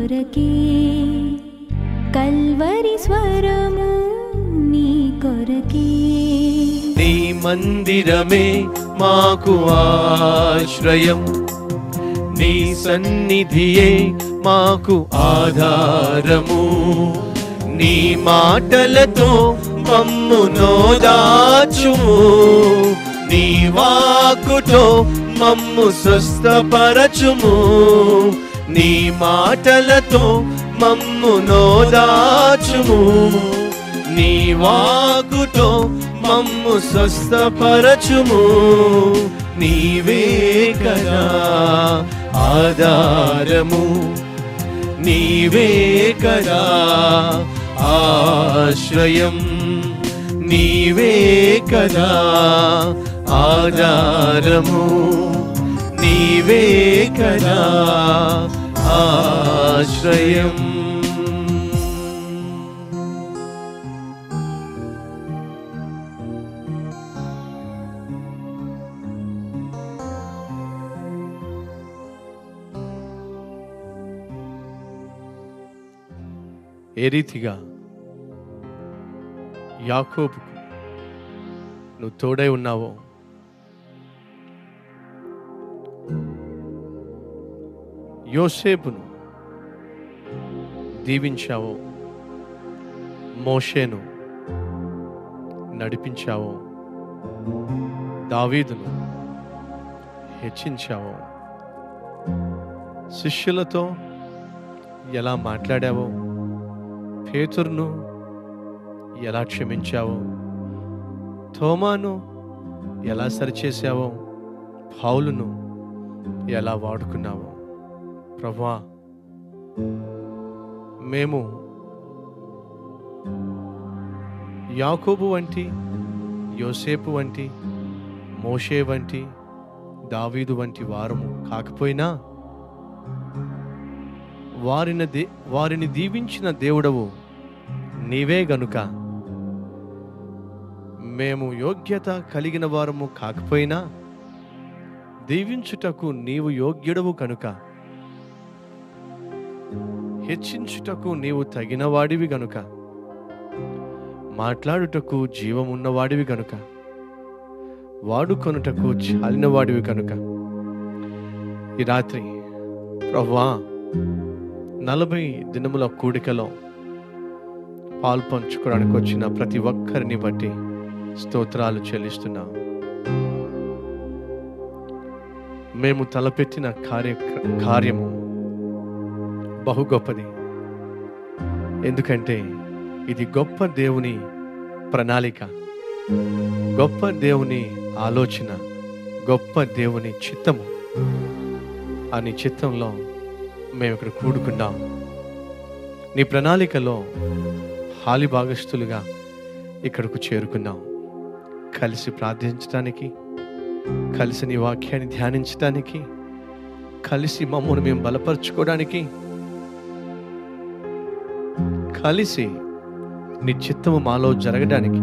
కొరకే కల్వరి స్వరము నీ కొరకే నీ మందిరమే మాకు ఆశ్రయం నీ సన్నిధియే మాకు ఆధారము నీ మాటలతో మమ్ము నోదాచుము నీ వాకుతో మమ్ము స్వస్థపరచుము నీ మాటలతో మమ్ము నోదాచుము నీ వాకుతో మమ్ము స్వస్థపరచుము నీవే కదా ఆధారము నీవే కదా ఆశ్రయం నీవే కదా ఆధారము నీవే కదా ఆశ్రయం ఏ రీతిగా యాకోబుకు నువ్వు తోడై ఉన్నావో యోసేపును దీవించావో మోషేను నడిపించావో దావీదును హెచ్చించావో శిష్యులతో ఎలా మాట్లాడావో పేతురును ఎలా క్షమించావో థోమాను ఎలా సరిచేసావో పౌలును ఎలా వాడుకున్నావో ప్రభా మేము యాకోబు వంటి యోసేపు వంటి మోషే వంటి దావీదు వంటి వారము కాకపోయినా వారిని దే వారిని దీవించిన దేవుడవు నీవే గనుక మేము యోగ్యత కలిగిన వారము కాకపోయినా దీవించుటకు నీవు యోగ్యుడవు కనుక హెచ్చించుటకు నీవు తగిన వాడివి గనుక మాట్లాడుటకు జీవమున్నవాడివి గనుక వాడుకొనుటకు చాలినవాడివి కనుక ఈ రాత్రి ప్రవ్వా నలభై దినముల కూడికలో పాలు పంచుకోవడానికి వచ్చిన ప్రతి ఒక్కరిని బట్టి స్తోత్రాలు చెల్లిస్తున్నాం మేము తలపెట్టిన కార్య కార్యము బహు గొప్పది ఎందుకంటే ఇది గొప్ప దేవుని ప్రణాళిక గొప్ప దేవుని ఆలోచన గొప్ప దేవుని చిత్తము అని చిత్తంలో మేము ఇక్కడ కూడుకున్నాం నీ ప్రణాళికలో హాలి భాగస్థులుగా ఇక్కడకు చేరుకున్నాం కలిసి ప్రార్థించడానికి కలిసి నీ వాక్యాన్ని ధ్యానించడానికి కలిసి మమ్మల్ని మేము బలపరచుకోవడానికి కలిసి నీ చిత్తము మాలో జరగడానికి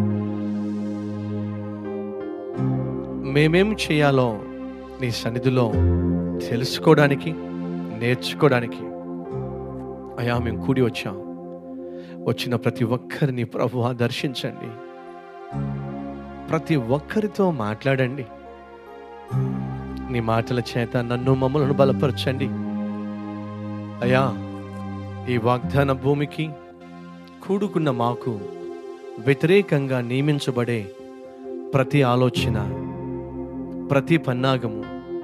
మేమేం చేయాలో నీ సన్నిధిలో తెలుసుకోవడానికి నేర్చుకోవడానికి అయా మేము కూడి వచ్చాం వచ్చిన ప్రతి ఒక్కరిని ప్రభువా దర్శించండి ప్రతి ఒక్కరితో మాట్లాడండి నీ మాటల చేత నన్ను మమ్మలను బలపరచండి అయా ఈ వాగ్దాన భూమికి కూడుకున్న మాకు వ్యతిరేకంగా నియమించబడే ప్రతి ఆలోచన ప్రతి పన్నాగము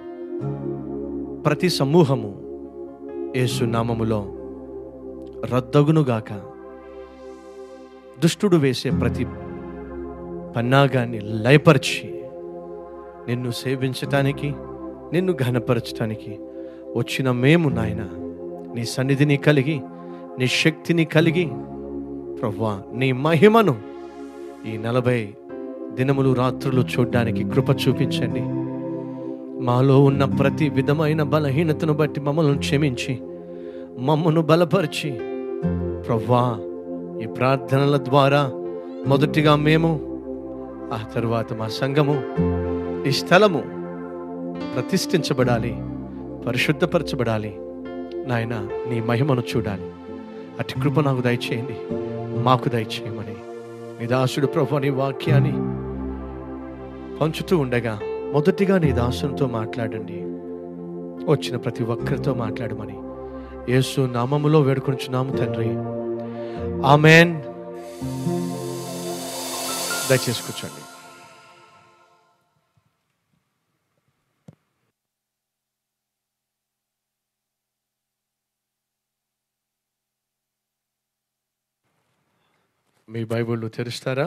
ప్రతి సమూహము యేసు నామములో రద్దగునుగాక దుష్టుడు వేసే ప్రతి పన్నాగాన్ని లయపరిచి నిన్ను సేవించటానికి నిన్ను ఘనపరచటానికి వచ్చిన మేము నాయన నీ సన్నిధిని కలిగి నీ శక్తిని కలిగి ప్రవ్వా నీ మహిమను ఈ నలభై దినములు రాత్రులు చూడ్డానికి కృప చూపించండి మాలో ఉన్న ప్రతి విధమైన బలహీనతను బట్టి మమ్మల్ని క్షమించి మమ్మను బలపరిచి ప్రవ్వా ఈ ప్రార్థనల ద్వారా మొదటిగా మేము ఆ తరువాత మా సంఘము ఈ స్థలము ప్రతిష్ఠించబడాలి పరిశుద్ధపరచబడాలి నాయన నీ మహిమను చూడాలి అటు కృప నాకు దయచేయండి మాకు దయచేయమని నీ దాసుడు ప్రభు నీ వాక్యాన్ని పంచుతూ ఉండగా మొదటిగా నీ దాసునితో మాట్లాడండి వచ్చిన ప్రతి ఒక్కరితో మాట్లాడమని యేసు నామములో వేడుకొంచున్నాము తండ్రి ఆమెన్ దయచేసి కూర్చోండి మీ బైబిళ్ళు తెరుస్తారా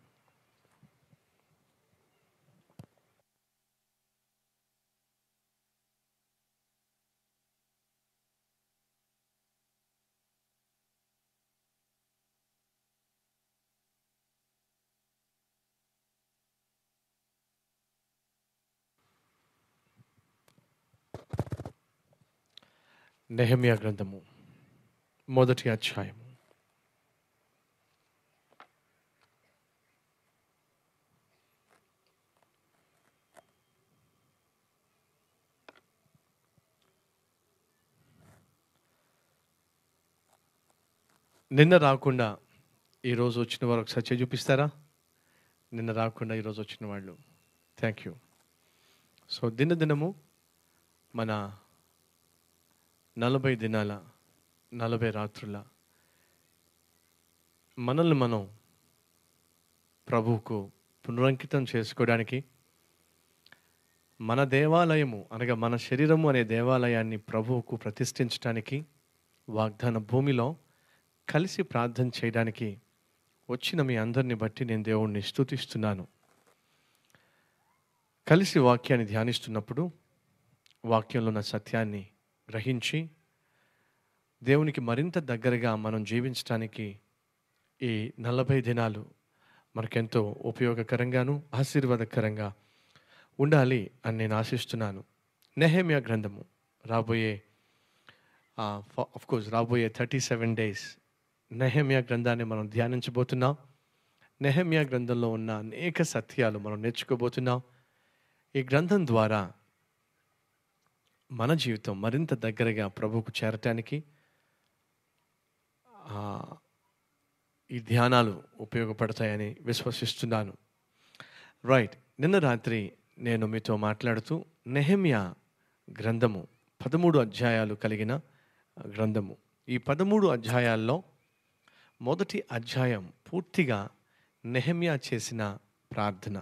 నెహమ్యా గ్రంథము మొదటి అధ్యాయము నిన్న రాకుండా ఈరోజు వచ్చిన వారు ఒకసారి చేయి చూపిస్తారా నిన్న రాకుండా ఈరోజు వచ్చిన వాళ్ళు థ్యాంక్ యూ సో దినదినము మన నలభై దినాల నలభై రాత్రుల మనల్ని మనం ప్రభువుకు పునరంకితం చేసుకోవడానికి మన దేవాలయము అనగా మన శరీరము అనే దేవాలయాన్ని ప్రభువుకు ప్రతిష్ఠించడానికి వాగ్దాన భూమిలో కలిసి ప్రార్థన చేయడానికి వచ్చిన మీ అందరిని బట్టి నేను దేవుణ్ణి స్తుతిస్తున్నాను కలిసి వాక్యాన్ని ధ్యానిస్తున్నప్పుడు వాక్యంలో ఉన్న సత్యాన్ని గ్రహించి దేవునికి మరింత దగ్గరగా మనం జీవించడానికి ఈ నలభై దినాలు మనకెంతో ఉపయోగకరంగాను ఆశీర్వాదకరంగా ఉండాలి అని నేను ఆశిస్తున్నాను నెహేమియా గ్రంథము రాబోయే కోర్స్ రాబోయే థర్టీ సెవెన్ డేస్ నెహమియా గ్రంథాన్ని మనం ధ్యానించబోతున్నాం నెహమియా గ్రంథంలో ఉన్న అనేక సత్యాలు మనం నేర్చుకోబోతున్నాం ఈ గ్రంథం ద్వారా మన జీవితం మరింత దగ్గరగా ప్రభువుకు చేరటానికి ఆ, ఈ ధ్యానాలు ఉపయోగపడతాయని విశ్వసిస్తున్నాను రైట్ నిన్న రాత్రి నేను మీతో మాట్లాడుతూ నెహమియా గ్రంథము పదమూడు అధ్యాయాలు కలిగిన గ్రంథము ఈ పదమూడు అధ్యాయాల్లో మొదటి అధ్యాయం పూర్తిగా నెహమ్యా చేసిన ప్రార్థన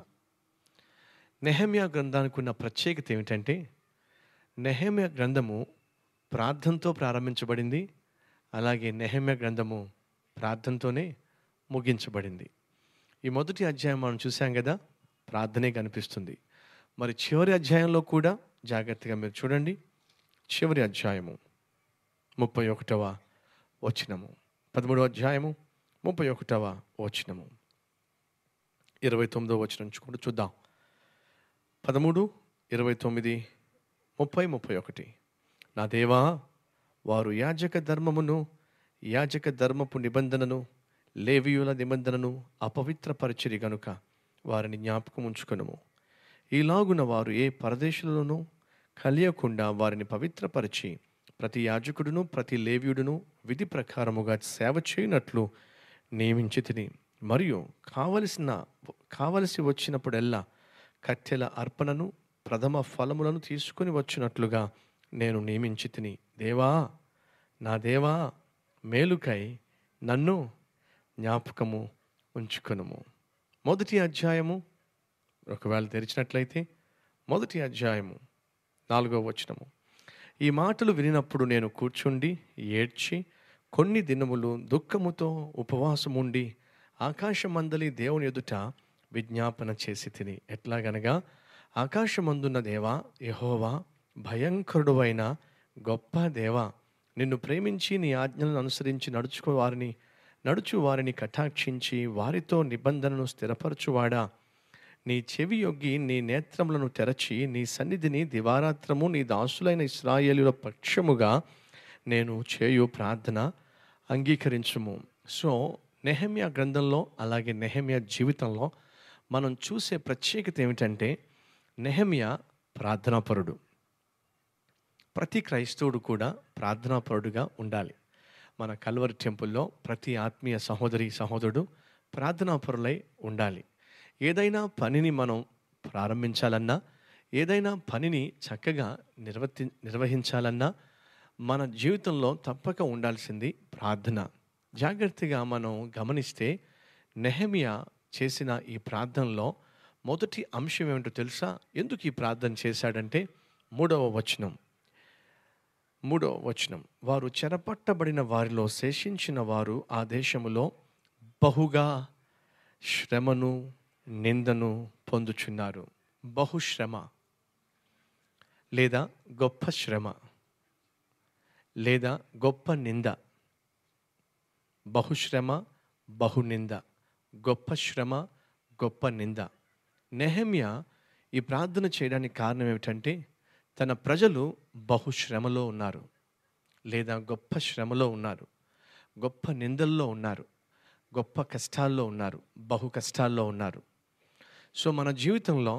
నెహమ్యా గ్రంథానికి ఉన్న ప్రత్యేకత ఏమిటంటే నెహమ్యా గ్రంథము ప్రార్థనతో ప్రారంభించబడింది అలాగే నెహమ్యా గ్రంథము ప్రార్థనతోనే ముగించబడింది ఈ మొదటి అధ్యాయం మనం చూసాం కదా ప్రార్థనే కనిపిస్తుంది మరి చివరి అధ్యాయంలో కూడా జాగ్రత్తగా మీరు చూడండి చివరి అధ్యాయము ముప్పై ఒకటవ వచనము పదమూడవ అధ్యాయము ముప్పై ఒకటవ వచనము ఇరవై తొమ్మిదవ వచనం నుంచి కూడా చూద్దాం పదమూడు ఇరవై తొమ్మిది ముప్పై ముప్పై ఒకటి నా దేవా వారు యాజక ధర్మమును యాజక ధర్మపు నిబంధనను లేవియుల నిబంధనను అపవిత్రపరిచిరి గనుక వారిని జ్ఞాపకం ఉంచుకొనుము ఈలాగున వారు ఏ పరదేశులలోనూ కలియకుండా వారిని పవిత్రపరిచి ప్రతి యాజకుడును ప్రతి లేవ్యుడును విధి ప్రకారముగా సేవ చేయనట్లు నియమించి తిని మరియు కావలసిన కావలసి వచ్చినప్పుడెల్లా కట్టెల అర్పణను ప్రథమ ఫలములను తీసుకొని వచ్చినట్లుగా నేను నియమించి తిని దేవా నా దేవా మేలుకై నన్ను జ్ఞాపకము ఉంచుకొనుము మొదటి అధ్యాయము ఒకవేళ తెరిచినట్లయితే మొదటి అధ్యాయము నాలుగో వచనము ఈ మాటలు వినినప్పుడు నేను కూర్చుండి ఏడ్చి కొన్ని దినములు దుఃఖముతో ఉపవాసముండి ఆకాశమందలి దేవుని ఎదుట విజ్ఞాపన చేసి తిని ఎట్లాగనగా ఆకాశమందున్న దేవా యహోవా భయంకరుడువైన గొప్ప దేవా నిన్ను ప్రేమించి నీ ఆజ్ఞలను అనుసరించి నడుచుకో వారిని నడుచు వారిని కటాక్షించి వారితో నిబంధనను స్థిరపరచువాడా నీ చెవి యొగ్గి నీ నేత్రములను తెరచి నీ సన్నిధిని దివారాత్రము నీ దాసులైన ఇస్రాయేలుల పక్షముగా నేను చేయు ప్రార్థన అంగీకరించుము సో నెహమ్యా గ్రంథంలో అలాగే నెహమ్యా జీవితంలో మనం చూసే ప్రత్యేకత ఏమిటంటే నెహమ్యా ప్రార్థనాపరుడు ప్రతి క్రైస్తవుడు కూడా ప్రార్థనాపరుడుగా ఉండాలి మన కల్వరి టెంపుల్లో ప్రతి ఆత్మీయ సహోదరి సహోదరుడు ప్రార్థనాపరులై ఉండాలి ఏదైనా పనిని మనం ప్రారంభించాలన్నా ఏదైనా పనిని చక్కగా నిర్వర్తి నిర్వహించాలన్నా మన జీవితంలో తప్పక ఉండాల్సింది ప్రార్థన జాగ్రత్తగా మనం గమనిస్తే నెహమియా చేసిన ఈ ప్రార్థనలో మొదటి అంశం ఏమిటో తెలుసా ఎందుకు ఈ ప్రార్థన చేశాడంటే మూడవ వచనం మూడవ వచనం వారు చెరపట్టబడిన వారిలో శేషించిన వారు ఆ దేశములో బహుగా శ్రమను నిందను పొందుచున్నారు బహుశ్రమ లేదా గొప్ప శ్రమ లేదా గొప్ప నింద బహుశ్రమ బహునింద గొప్ప శ్రమ గొప్ప నింద నెహమ్య ఈ ప్రార్థన చేయడానికి కారణం ఏమిటంటే తన ప్రజలు బహుశ్రమలో ఉన్నారు లేదా గొప్ప శ్రమలో ఉన్నారు గొప్ప నిందల్లో ఉన్నారు గొప్ప కష్టాల్లో ఉన్నారు బహు కష్టాల్లో ఉన్నారు సో మన జీవితంలో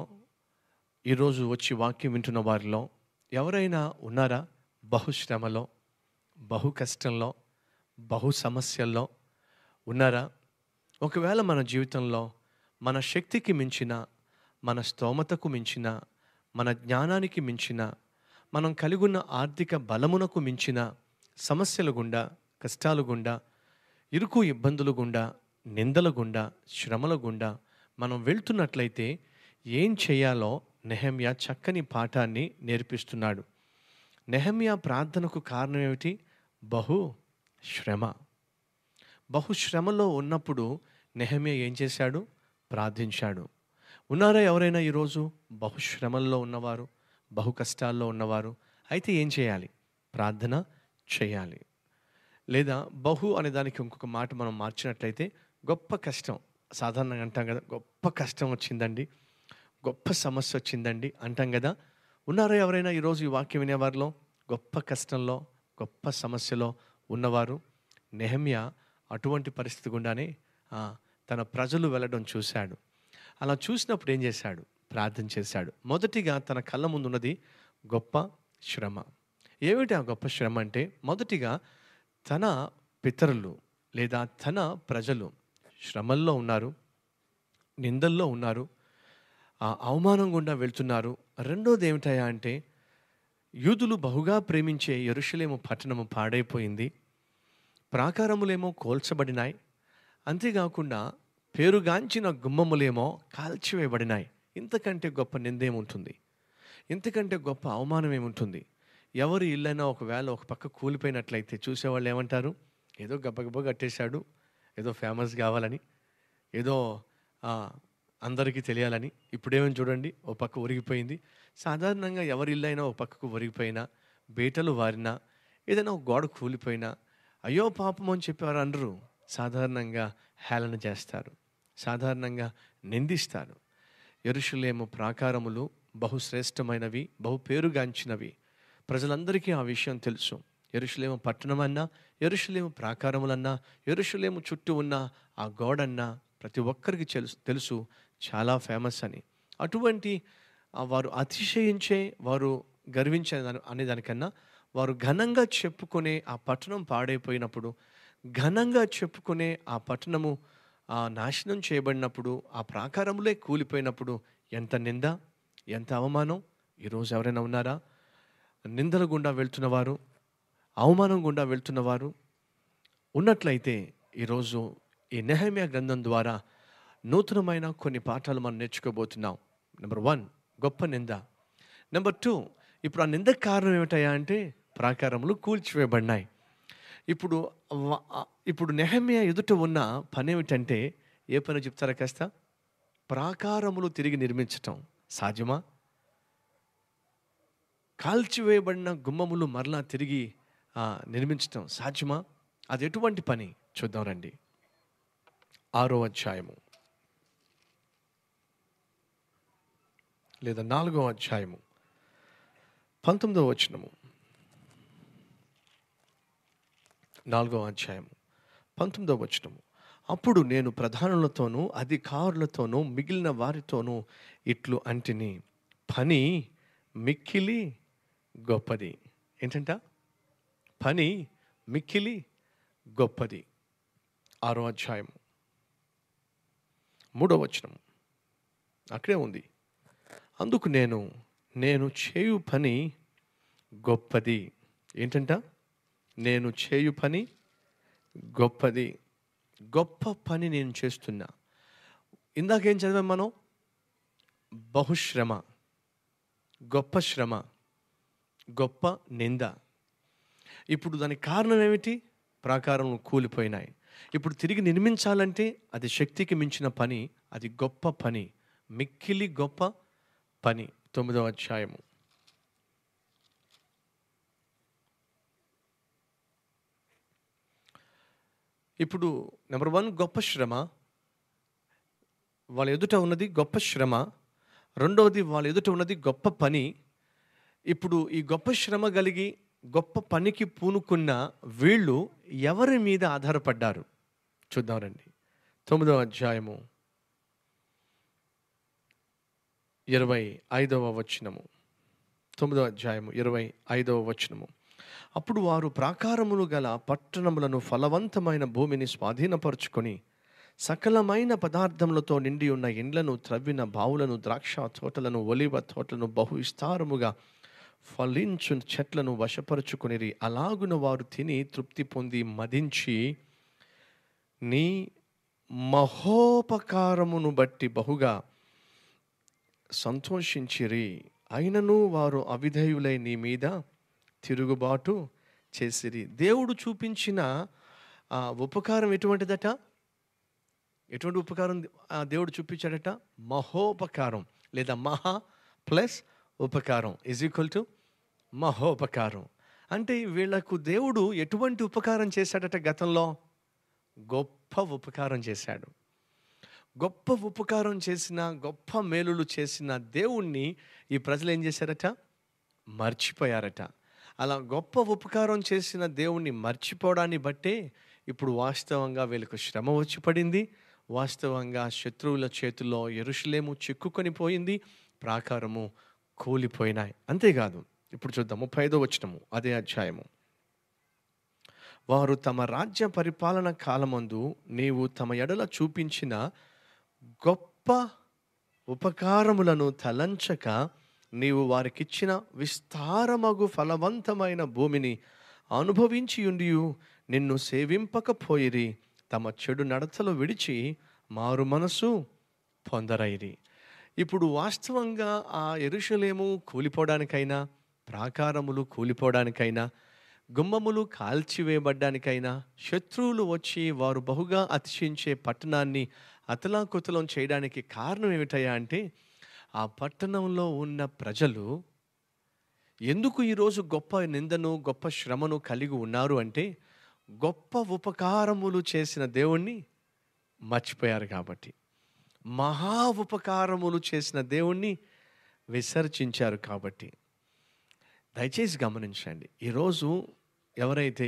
ఈరోజు వచ్చి వాక్యం వింటున్న వారిలో ఎవరైనా ఉన్నారా బహుశ్రమలో బహు కష్టంలో బహు సమస్యల్లో ఉన్నారా ఒకవేళ మన జీవితంలో మన శక్తికి మించిన మన స్తోమతకు మించిన మన జ్ఞానానికి మించిన మనం కలిగి ఉన్న ఆర్థిక బలమునకు మించిన సమస్యల గుండా కష్టాల గుండా ఇరుకు ఇబ్బందుల గుండా నిందల గుండా శ్రమల గుండా మనం వెళ్తున్నట్లయితే ఏం చేయాలో నెహమ్యా చక్కని పాఠాన్ని నేర్పిస్తున్నాడు నెహమ్యా ప్రార్థనకు కారణం ఏమిటి బహు శ్రమ బహుశ్రమలో ఉన్నప్పుడు నెహమ్యా ఏం చేశాడు ప్రార్థించాడు ఉన్నారా ఎవరైనా ఈరోజు బహుశ్రమల్లో ఉన్నవారు బహు కష్టాల్లో ఉన్నవారు అయితే ఏం చేయాలి ప్రార్థన చేయాలి లేదా బహు అనే దానికి ఇంకొక మాట మనం మార్చినట్లయితే గొప్ప కష్టం సాధారణంగా అంటాం కదా గొప్ప కష్టం వచ్చిందండి గొప్ప సమస్య వచ్చిందండి అంటాం కదా ఉన్నారా ఎవరైనా ఈరోజు ఈ వాక్యం వినేవారిలో గొప్ప కష్టంలో గొప్ప సమస్యలో ఉన్నవారు నెహమ్య అటువంటి పరిస్థితి గుండానే ఆ, తన ప్రజలు వెళ్ళడం చూశాడు అలా చూసినప్పుడు ఏం చేశాడు ప్రార్థన చేశాడు మొదటిగా తన కళ్ళ ముందు ఉన్నది గొప్ప శ్రమ ఏమిటి ఆ గొప్ప శ్రమ అంటే మొదటిగా తన పితరులు లేదా తన ప్రజలు శ్రమల్లో ఉన్నారు నిందల్లో ఉన్నారు ఆ అవమానం గుండా వెళ్తున్నారు రెండోది ఏమిటయా అంటే యూదులు బహుగా ప్రేమించే ఎరుషలేము పట్టణము పాడైపోయింది ప్రాకారములేమో కోల్చబడినాయి అంతేకాకుండా పేరుగాంచిన గుమ్మములేమో కాల్చివేయబడినాయి ఇంతకంటే గొప్ప నిందేముంటుంది ఇంతకంటే గొప్ప అవమానం ఏముంటుంది ఎవరి ఇల్లైనా ఒకవేళ ఒక పక్క కూలిపోయినట్లయితే చూసేవాళ్ళు ఏమంటారు ఏదో గబ్బగబ్బ కట్టేశాడు ఏదో ఫేమస్ కావాలని ఏదో ఆ, అందరికీ తెలియాలని ఇప్పుడేమని చూడండి ఓ పక్క ఒరిగిపోయింది సాధారణంగా ఎవరి ఇల్లైనా ఒక పక్కకు ఒరిగిపోయినా బీటలు వారినా ఏదైనా ఒక గోడ కూలిపోయినా అయ్యో పాపం అని చెప్పేవారు అనరు సాధారణంగా హేళన చేస్తారు సాధారణంగా నిందిస్తారు ఎరుషులేము ప్రాకారములు బహుశ్రేష్టమైనవి బహు పేరుగాంచినవి ప్రజలందరికీ ఆ విషయం తెలుసు ఎరుషులేము పట్టణమన్నా ఎరుషులేము ప్రాకారములన్నా ఎరుషులేము చుట్టూ ఉన్న ఆ గోడన్నా ప్రతి ఒక్కరికి తెలుసు తెలుసు చాలా ఫేమస్ అని అటువంటి ఆ వారు అతిశయించే వారు గర్వించే దాని- అనే దానికన్నా వారు ఘనంగా చెప్పుకునే ఆ పట్టణం పాడైపోయినప్పుడు ఘనంగా చెప్పుకునే ఆ పట్టణము ఆ నాశనం చేయబడినప్పుడు ఆ ప్రాకారములే కూలిపోయినప్పుడు ఎంత నింద ఎంత అవమానం ఈరోజు ఎవరైనా ఉన్నారా నిందల గుండా వెళ్తున్నవారు అవమానం గుండా వెళ్తున్నవారు ఉన్నట్లయితే ఈరోజు ఈ నెహమ్యా గ్రంథం ద్వారా నూతనమైన కొన్ని పాఠాలు మనం నేర్చుకోబోతున్నాం నెంబర్ వన్ గొప్ప నింద నెంబర్ టూ ఇప్పుడు ఆ నిందకు కారణం ఏమిటయా అంటే ప్రాకారములు కూల్చివేయబడినాయి ఇప్పుడు వ- ఆ- ఇప్పుడు నెహమ్యా ఎదుట ఉన్న పని ఏమిటంటే ఏ పని చెప్తారా కాస్త ప్రాకారములు తిరిగి నిర్మించటం సాధ్యమా కాల్చివేయబడిన గుమ్మములు మరలా తిరిగి ఆ, నిర్మించటం సాధ్యమా అది ఎటువంటి పని చూద్దాం రండి ఆరో అధ్యాయము లేదా నాలుగో అధ్యాయము పంతొమ్మిదవ వచనము నాలుగో అధ్యాయము పంతొమ్మిదవ వచనము అప్పుడు నేను ప్రధానులతోనూ అధికారులతోనూ మిగిలిన వారితోనూ ఇట్లు అంటిని పని మిక్కిలి గొప్పది ఏంటంట పని మిక్కిలి గొప్పది ఆరో అధ్యాయం మూడో వచనం అక్కడే ఉంది అందుకు నేను నేను చేయు పని గొప్పది ఏంటంట నేను చేయు పని గొప్పది గొప్ప పని నేను చేస్తున్నా ఇందాకేం చదివాం మనం బహుశ్రమ గొప్ప శ్రమ గొప్ప నింద ఇప్పుడు దానికి కారణం ఏమిటి ప్రాకారం కూలిపోయినాయి ఇప్పుడు తిరిగి నిర్మించాలంటే అది శక్తికి మించిన పని అది గొప్ప పని మిక్కిలి గొప్ప పని తొమ్మిదవ అధ్యాయము ఇప్పుడు నెంబర్ వన్ గొప్ప శ్రమ వాళ్ళ ఎదుట ఉన్నది గొప్ప శ్రమ రెండవది వాళ్ళ ఎదుట ఉన్నది గొప్ప పని ఇప్పుడు ఈ గొప్ప శ్రమ కలిగి గొప్ప పనికి పూనుకున్న వీళ్ళు ఎవరి మీద ఆధారపడ్డారు చూద్దాం రండి తొమ్మిదవ అధ్యాయము ఇరవై ఐదవ వచనము తొమ్మిదవ అధ్యాయము ఇరవై ఐదవ వచనము అప్పుడు వారు ప్రాకారములు గల పట్టణములను ఫలవంతమైన భూమిని స్వాధీనపరుచుకొని సకలమైన పదార్థములతో నిండి ఉన్న ఇండ్లను త్రవ్విన బావులను ద్రాక్ష తోటలను ఒలివ తోటలను బహు విస్తారముగా ఫలించు చెట్లను వశపరుచుకొనిరి అలాగున వారు తిని తృప్తి పొంది మదించి నీ మహోపకారమును బట్టి బహుగా సంతోషించిరి అయినను వారు అవిధేయులై నీ మీద తిరుగుబాటు చేసిరి దేవుడు చూపించిన ఆ ఉపకారం ఎటువంటిదట ఎటువంటి ఉపకారం ఆ దేవుడు చూపించాడట మహోపకారం లేదా మహా ప్లస్ ఉపకారం ఇజ్ ఈక్వల్ టు మహోపకారం అంటే వీళ్లకు దేవుడు ఎటువంటి ఉపకారం చేశాడట గతంలో గొప్ప ఉపకారం చేశాడు గొప్ప ఉపకారం చేసిన గొప్ప మేలులు చేసిన దేవుణ్ణి ఈ ప్రజలు ఏం చేశారట మర్చిపోయారట అలా గొప్ప ఉపకారం చేసిన దేవుణ్ణి మర్చిపోవడాన్ని బట్టే ఇప్పుడు వాస్తవంగా వీళ్ళకు శ్రమ వచ్చి పడింది వాస్తవంగా శత్రువుల చేతుల్లో ఎరుషులేము చిక్కుకొని పోయింది ప్రాకారము కూలిపోయినాయి అంతేకాదు ఇప్పుడు చూద్దాం ముప్పై ఐదో వచ్చినము అదే అధ్యాయము వారు తమ రాజ్య పరిపాలన కాలమందు నీవు తమ ఎడల చూపించిన గొప్ప ఉపకారములను తలంచక నీవు వారికిచ్చిన విస్తారమగు ఫలవంతమైన భూమిని అనుభవించి ఉండియు నిన్ను సేవింపకపోయిరి తమ చెడు నడతలు విడిచి మారు మనసు పొందరైరి ఇప్పుడు వాస్తవంగా ఆ ఎరుషలేము కూలిపోవడానికైనా ప్రాకారములు కూలిపోవడానికైనా గుమ్మములు కాల్చివేయబడ్డానికైనా శత్రువులు వచ్చి వారు బహుగా అతిశించే పట్టణాన్ని అతలాకుతలం చేయడానికి కారణం ఏమిటయ్యా అంటే ఆ పట్టణంలో ఉన్న ప్రజలు ఎందుకు ఈరోజు గొప్ప నిందను గొప్ప శ్రమను కలిగి ఉన్నారు అంటే గొప్ప ఉపకారములు చేసిన దేవుణ్ణి మర్చిపోయారు కాబట్టి మహా ఉపకారములు చేసిన దేవుణ్ణి విసర్జించారు కాబట్టి దయచేసి గమనించండి ఈరోజు ఎవరైతే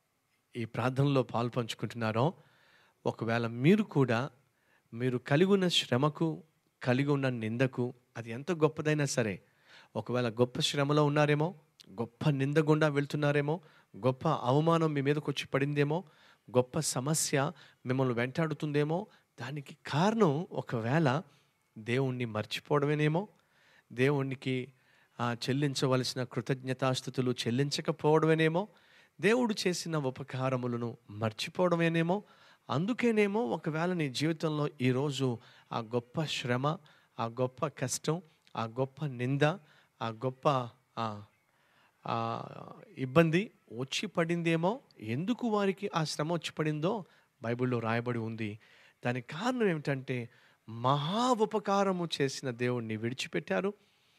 ఈ ప్రార్థనలో పాల్పంచుకుంటున్నారో ఒకవేళ మీరు కూడా మీరు కలిగి ఉన్న శ్రమకు కలిగి ఉన్న నిందకు అది ఎంత గొప్పదైనా సరే ఒకవేళ గొప్ప శ్రమలో ఉన్నారేమో గొప్ప నింద గుండా వెళ్తున్నారేమో గొప్ప అవమానం మీ మీదకి వచ్చి పడిందేమో గొప్ప సమస్య మిమ్మల్ని వెంటాడుతుందేమో దానికి కారణం ఒకవేళ దేవుణ్ణి మర్చిపోవడమేనేమో దేవునికి ఆ, చెల్లించవలసిన కృతజ్ఞతాస్థుతులు చెల్లించకపోవడమేనేమో దేవుడు చేసిన ఉపకారములను మర్చిపోవడమేనేమో అందుకేనేమో ఒకవేళ నీ జీవితంలో ఈరోజు ఆ గొప్ప శ్రమ ఆ గొప్ప కష్టం ఆ గొప్ప నింద ఆ గొప్ప ఆ, ఆ ఇబ్బంది వచ్చి పడిందేమో ఎందుకు వారికి ఆ శ్రమ వచ్చి పడిందో బైబిల్లో రాయబడి ఉంది దానికి కారణం ఏమిటంటే మహా ఉపకారము చేసిన దేవుణ్ణి విడిచిపెట్టారు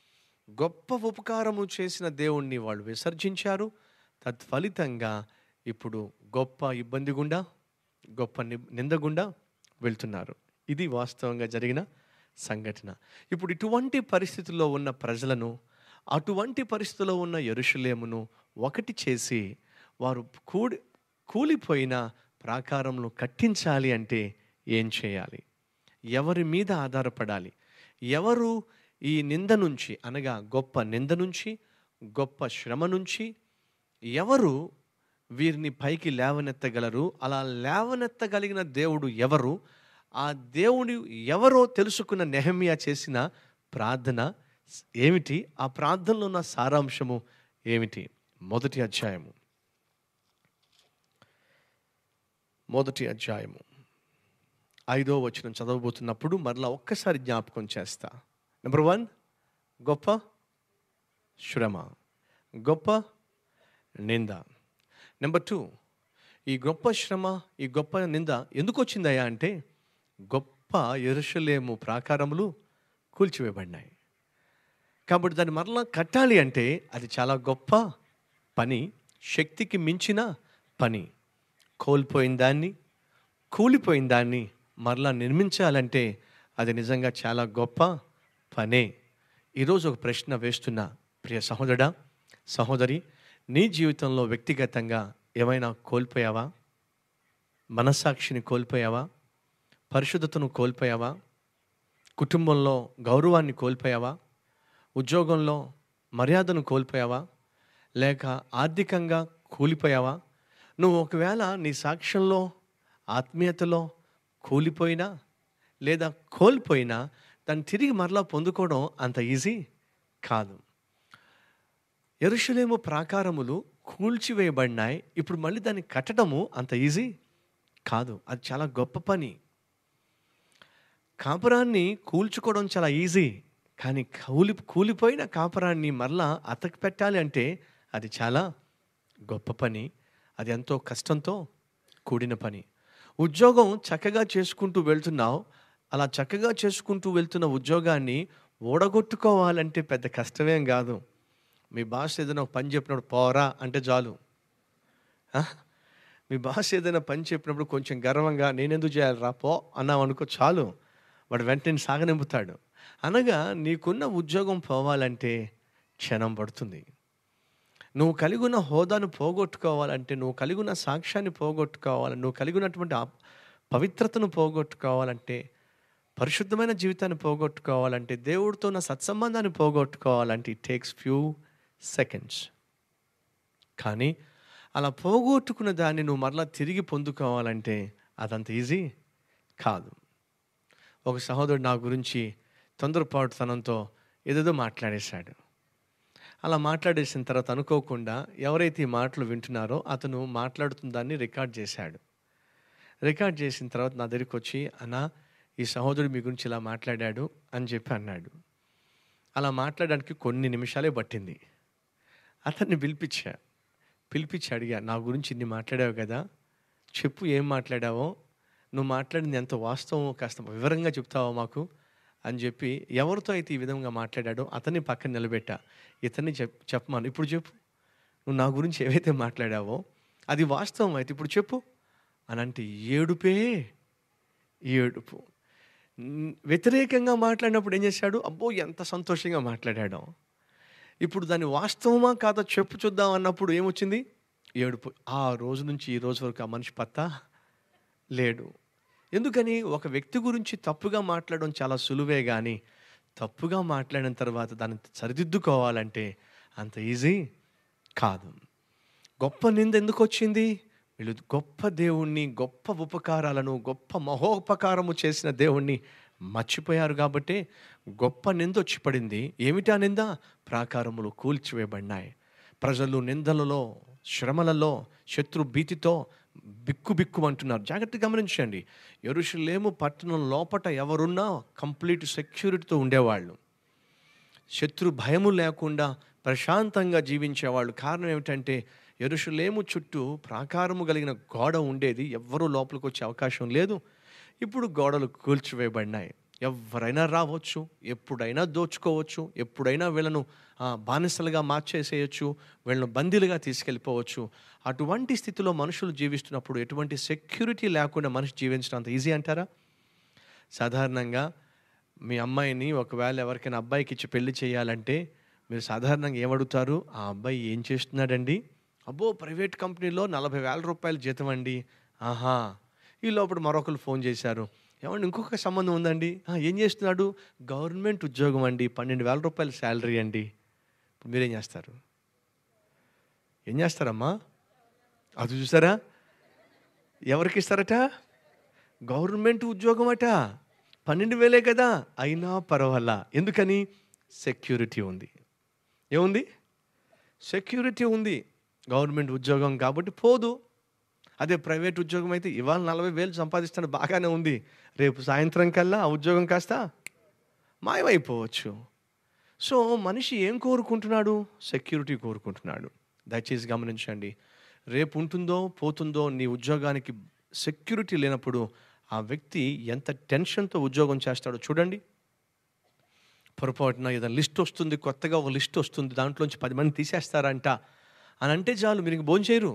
గొప్ప ఉపకారము చేసిన దేవుణ్ణి వాళ్ళు విసర్జించారు తత్ఫలితంగా ఇప్పుడు గొప్ప ఇబ్బంది గుండా గొప్ప ని- నింద గుండా వెళ్తున్నారు ఇది వాస్తవంగా జరిగిన సంఘటన ఇప్పుడు ఇటువంటి పరిస్థితుల్లో ఉన్న ప్రజలను అటువంటి పరిస్థితుల్లో ఉన్న ఎరుషులేమును ఒకటి చేసి వారు కూడి కూలిపోయిన ప్రాకారంలో కట్టించాలి అంటే ఏం చేయాలి ఎవరి మీద ఆధారపడాలి ఎవరు ఈ నింద నుంచి అనగా గొప్ప నింద నుంచి గొప్ప శ్రమ నుంచి ఎవరు వీరిని పైకి లేవనెత్తగలరు అలా లేవనెత్తగలిగిన దేవుడు ఎవరు ఆ దేవుడు ఎవరో తెలుసుకున్న నెహమియా చేసిన ప్రార్థన ఏమిటి ఆ ప్రార్థనలో ఉన్న సారాంశము ఏమిటి మొదటి అధ్యాయము మొదటి అధ్యాయము ఐదో వచనం చదవబోతున్నప్పుడు మరలా ఒక్కసారి జ్ఞాపకం చేస్తా నెంబర్ వన్ గొప్ప శ్రమ గొప్ప నింద నెంబర్ టూ ఈ గొప్ప శ్రమ ఈ గొప్ప నింద ఎందుకు వచ్చిందయ్యా అంటే గొప్ప ఎరుషలేము ప్రాకారములు కూల్చివేయబడినాయి కాబట్టి దాన్ని మరలా కట్టాలి అంటే అది చాలా గొప్ప పని శక్తికి మించిన పని కోల్పోయిన దాన్ని కూలిపోయిన దాన్ని మరలా నిర్మించాలంటే అది నిజంగా చాలా గొప్ప పనే ఈరోజు ఒక ప్రశ్న వేస్తున్నా ప్రియ సహోదరుడా సహోదరి నీ జీవితంలో వ్యక్తిగతంగా ఏమైనా కోల్పోయావా మనస్సాక్షిని కోల్పోయావా పరిశుద్ధతను కోల్పోయావా కుటుంబంలో గౌరవాన్ని కోల్పోయావా ఉద్యోగంలో మర్యాదను కోల్పోయావా లేక ఆర్థికంగా కూలిపోయావా నువ్వు ఒకవేళ నీ సాక్ష్యంలో ఆత్మీయతలో కూలిపోయినా లేదా కోల్పోయినా దాన్ని తిరిగి మరలా పొందుకోవడం అంత ఈజీ కాదు ఎరుషలేము ప్రాకారములు కూల్చివేయబడినాయి ఇప్పుడు మళ్ళీ దాన్ని కట్టడము అంత ఈజీ కాదు అది చాలా గొప్ప పని కాపురాన్ని కూల్చుకోవడం చాలా ఈజీ కానీ కూలి కూలిపోయిన కాపురాన్ని మరలా అతకి పెట్టాలి అంటే అది చాలా గొప్ప పని అది ఎంతో కష్టంతో కూడిన పని ఉద్యోగం చక్కగా చేసుకుంటూ వెళ్తున్నావు అలా చక్కగా చేసుకుంటూ వెళ్తున్న ఉద్యోగాన్ని ఓడగొట్టుకోవాలంటే పెద్ద కష్టమేం కాదు మీ బాస్ ఏదైనా ఒక పని చెప్పినప్పుడు పోరా అంటే చాలు ఆ? మీ బాస్ ఏదైనా పని చెప్పినప్పుడు కొంచెం గర్వంగా నేనెందుకు చేయాలి రా పో అన్నావు అనుకో చాలు వాడు వెంటనే సాగనింపుతాడు అనగా నీకున్న ఉద్యోగం పోవాలంటే క్షణం పడుతుంది నువ్వు కలిగి ఉన్న హోదాను పోగొట్టుకోవాలంటే నువ్వు కలిగి ఉన్న సాక్ష్యాన్ని పోగొట్టుకోవాలి నువ్వు కలిగి ఉన్నటువంటి ఆ పవిత్రతను పోగొట్టుకోవాలంటే పరిశుద్ధమైన జీవితాన్ని పోగొట్టుకోవాలంటే దేవుడితో ఉన్న సత్సంబంధాన్ని పోగొట్టుకోవాలంటే ఇట్ టేక్స్ ఫ్యూ సెకండ్స్ కానీ అలా పోగొట్టుకున్న దాన్ని నువ్వు మరలా తిరిగి పొందుకోవాలంటే అదంత ఈజీ కాదు ఒక సహోదరుడు నా గురించి తొందరపాటుతనంతో ఏదేదో మాట్లాడేశాడు అలా మాట్లాడేసిన తర్వాత అనుకోకుండా ఎవరైతే ఈ మాటలు వింటున్నారో అతను మాట్లాడుతున్న దాన్ని రికార్డ్ చేశాడు రికార్డ్ చేసిన తర్వాత నా దగ్గరికి వచ్చి అన్న ఈ సహోదరుడు మీ గురించి ఇలా మాట్లాడాడు అని చెప్పి అన్నాడు అలా మాట్లాడడానికి కొన్ని నిమిషాలే పట్టింది అతన్ని పిలిపించా పిలిపించి అడిగా నా గురించి ఇన్ని మాట్లాడావు కదా చెప్పు ఏం మాట్లాడావో నువ్వు మాట్లాడింది ఎంత వాస్తవం కాస్త వివరంగా చెప్తావా మాకు అని చెప్పి ఎవరితో అయితే ఈ విధంగా మాట్లాడాడో అతన్ని పక్కన నిలబెట్టా ఇతన్ని చెప్ చెప్పమాను ఇప్పుడు చెప్పు నువ్వు నా గురించి ఏవైతే మాట్లాడావో అది వాస్తవం అయితే ఇప్పుడు చెప్పు అని అంటే ఏడుపే ఏడుపు న్- వ్యతిరేకంగా మాట్లాడినప్పుడు ఏం చేశాడు అబ్బో ఎంత సంతోషంగా మాట్లాడాడో ఇప్పుడు దాని వాస్తవమా కాదా చెప్పు చూద్దాం అన్నప్పుడు ఏమొచ్చింది ఏడుపు ఆ రోజు నుంచి ఈ రోజు వరకు ఆ మనిషి పత్తా లేడు ఎందుకని ఒక వ్యక్తి గురించి తప్పుగా మాట్లాడడం చాలా సులువే కానీ తప్పుగా మాట్లాడిన తర్వాత దాన్ని సరిదిద్దుకోవాలంటే అంత ఈజీ కాదు గొప్ప నింద ఎందుకు వచ్చింది వీళ్ళు గొప్ప దేవుణ్ణి గొప్ప ఉపకారాలను గొప్ప మహోపకారము చేసిన దేవుణ్ణి మర్చిపోయారు కాబట్టి గొప్ప నింద వచ్చి పడింది ఏమిటా నింద ప్రాకారములు కూల్చివేయబడినాయి ప్రజలు నిందలలో శ్రమలలో శత్రు భీతితో బిక్కు బిక్కు అంటున్నారు జాగ్రత్తగా గమనించండి ఎరుషులేము పట్టణం లోపట ఎవరున్నా కంప్లీట్ సెక్యూరిటీతో ఉండేవాళ్ళు శత్రు భయము లేకుండా ప్రశాంతంగా జీవించేవాళ్ళు కారణం ఏమిటంటే ఎరుషులేము చుట్టూ ప్రాకారము కలిగిన గోడ ఉండేది ఎవ్వరూ లోపలికి వచ్చే అవకాశం లేదు ఇప్పుడు గోడలు కూల్చివేయబడినాయి ఎవరైనా రావచ్చు ఎప్పుడైనా దోచుకోవచ్చు ఎప్పుడైనా వీళ్ళను ఆ, బానిసలుగా మార్చేసేయచ్చు వీళ్ళను బందీలుగా తీసుకెళ్ళిపోవచ్చు అటువంటి స్థితిలో మనుషులు జీవిస్తున్నప్పుడు ఎటువంటి సెక్యూరిటీ లేకుండా మనిషి జీవించడం అంత ఈజీ అంటారా సాధారణంగా మీ అమ్మాయిని ఒకవేళ ఎవరికైనా అబ్బాయికి ఇచ్చి పెళ్లి చేయాలంటే మీరు సాధారణంగా ఏమడుగుతారు ఆ అబ్బాయి ఏం చేస్తున్నాడండి అబ్బో ప్రైవేట్ కంపెనీలో నలభై వేల రూపాయలు జీతం అండి ఆహా ఈ లోపల మరొకరు ఫోన్ చేశారు ఏమండి ఇంకొక సంబంధం ఉందండి "ఆ, ఏం చేస్తున్నాడు గవర్నమెంట్ ఉద్యోగం అండి పన్నెండు వేల రూపాయల శాలరీ అండి ఇప్పుడు మీరేం చేస్తారు ఏం చేస్తారమ్మా అది చూసారా ఎవరికి ఇస్తారట గవర్నమెంట్ ఉద్యోగం అట పన్నెండు వేలే కదా అయినా పర్వాలా ఎందుకని సెక్యూరిటీ ఉంది ఏముంది సెక్యూరిటీ ఉంది గవర్నమెంట్ ఉద్యోగం కాబట్టి పోదు అదే ప్రైవేట్ ఉద్యోగం అయితే ఇవాళ నలభై వేలు సంపాదిస్తాడు బాగానే ఉంది రేపు సాయంత్రం కల్లా ఆ ఉద్యోగం కాస్త మాయమైపోవచ్చు సో మనిషి ఏం కోరుకుంటున్నాడు సెక్యూరిటీ కోరుకుంటున్నాడు దయచేసి గమనించండి రేపు ఉంటుందో పోతుందో నీ ఉద్యోగానికి సెక్యూరిటీ లేనప్పుడు ఆ వ్యక్తి ఎంత టెన్షన్తో ఉద్యోగం చేస్తాడో చూడండి పొరపాటున ఏదైనా లిస్ట్ వస్తుంది కొత్తగా ఒక లిస్ట్ వస్తుంది దాంట్లోంచి పది మంది తీసేస్తారంట అని అంటే చాలు మీరు ఇంక భోంచేయరు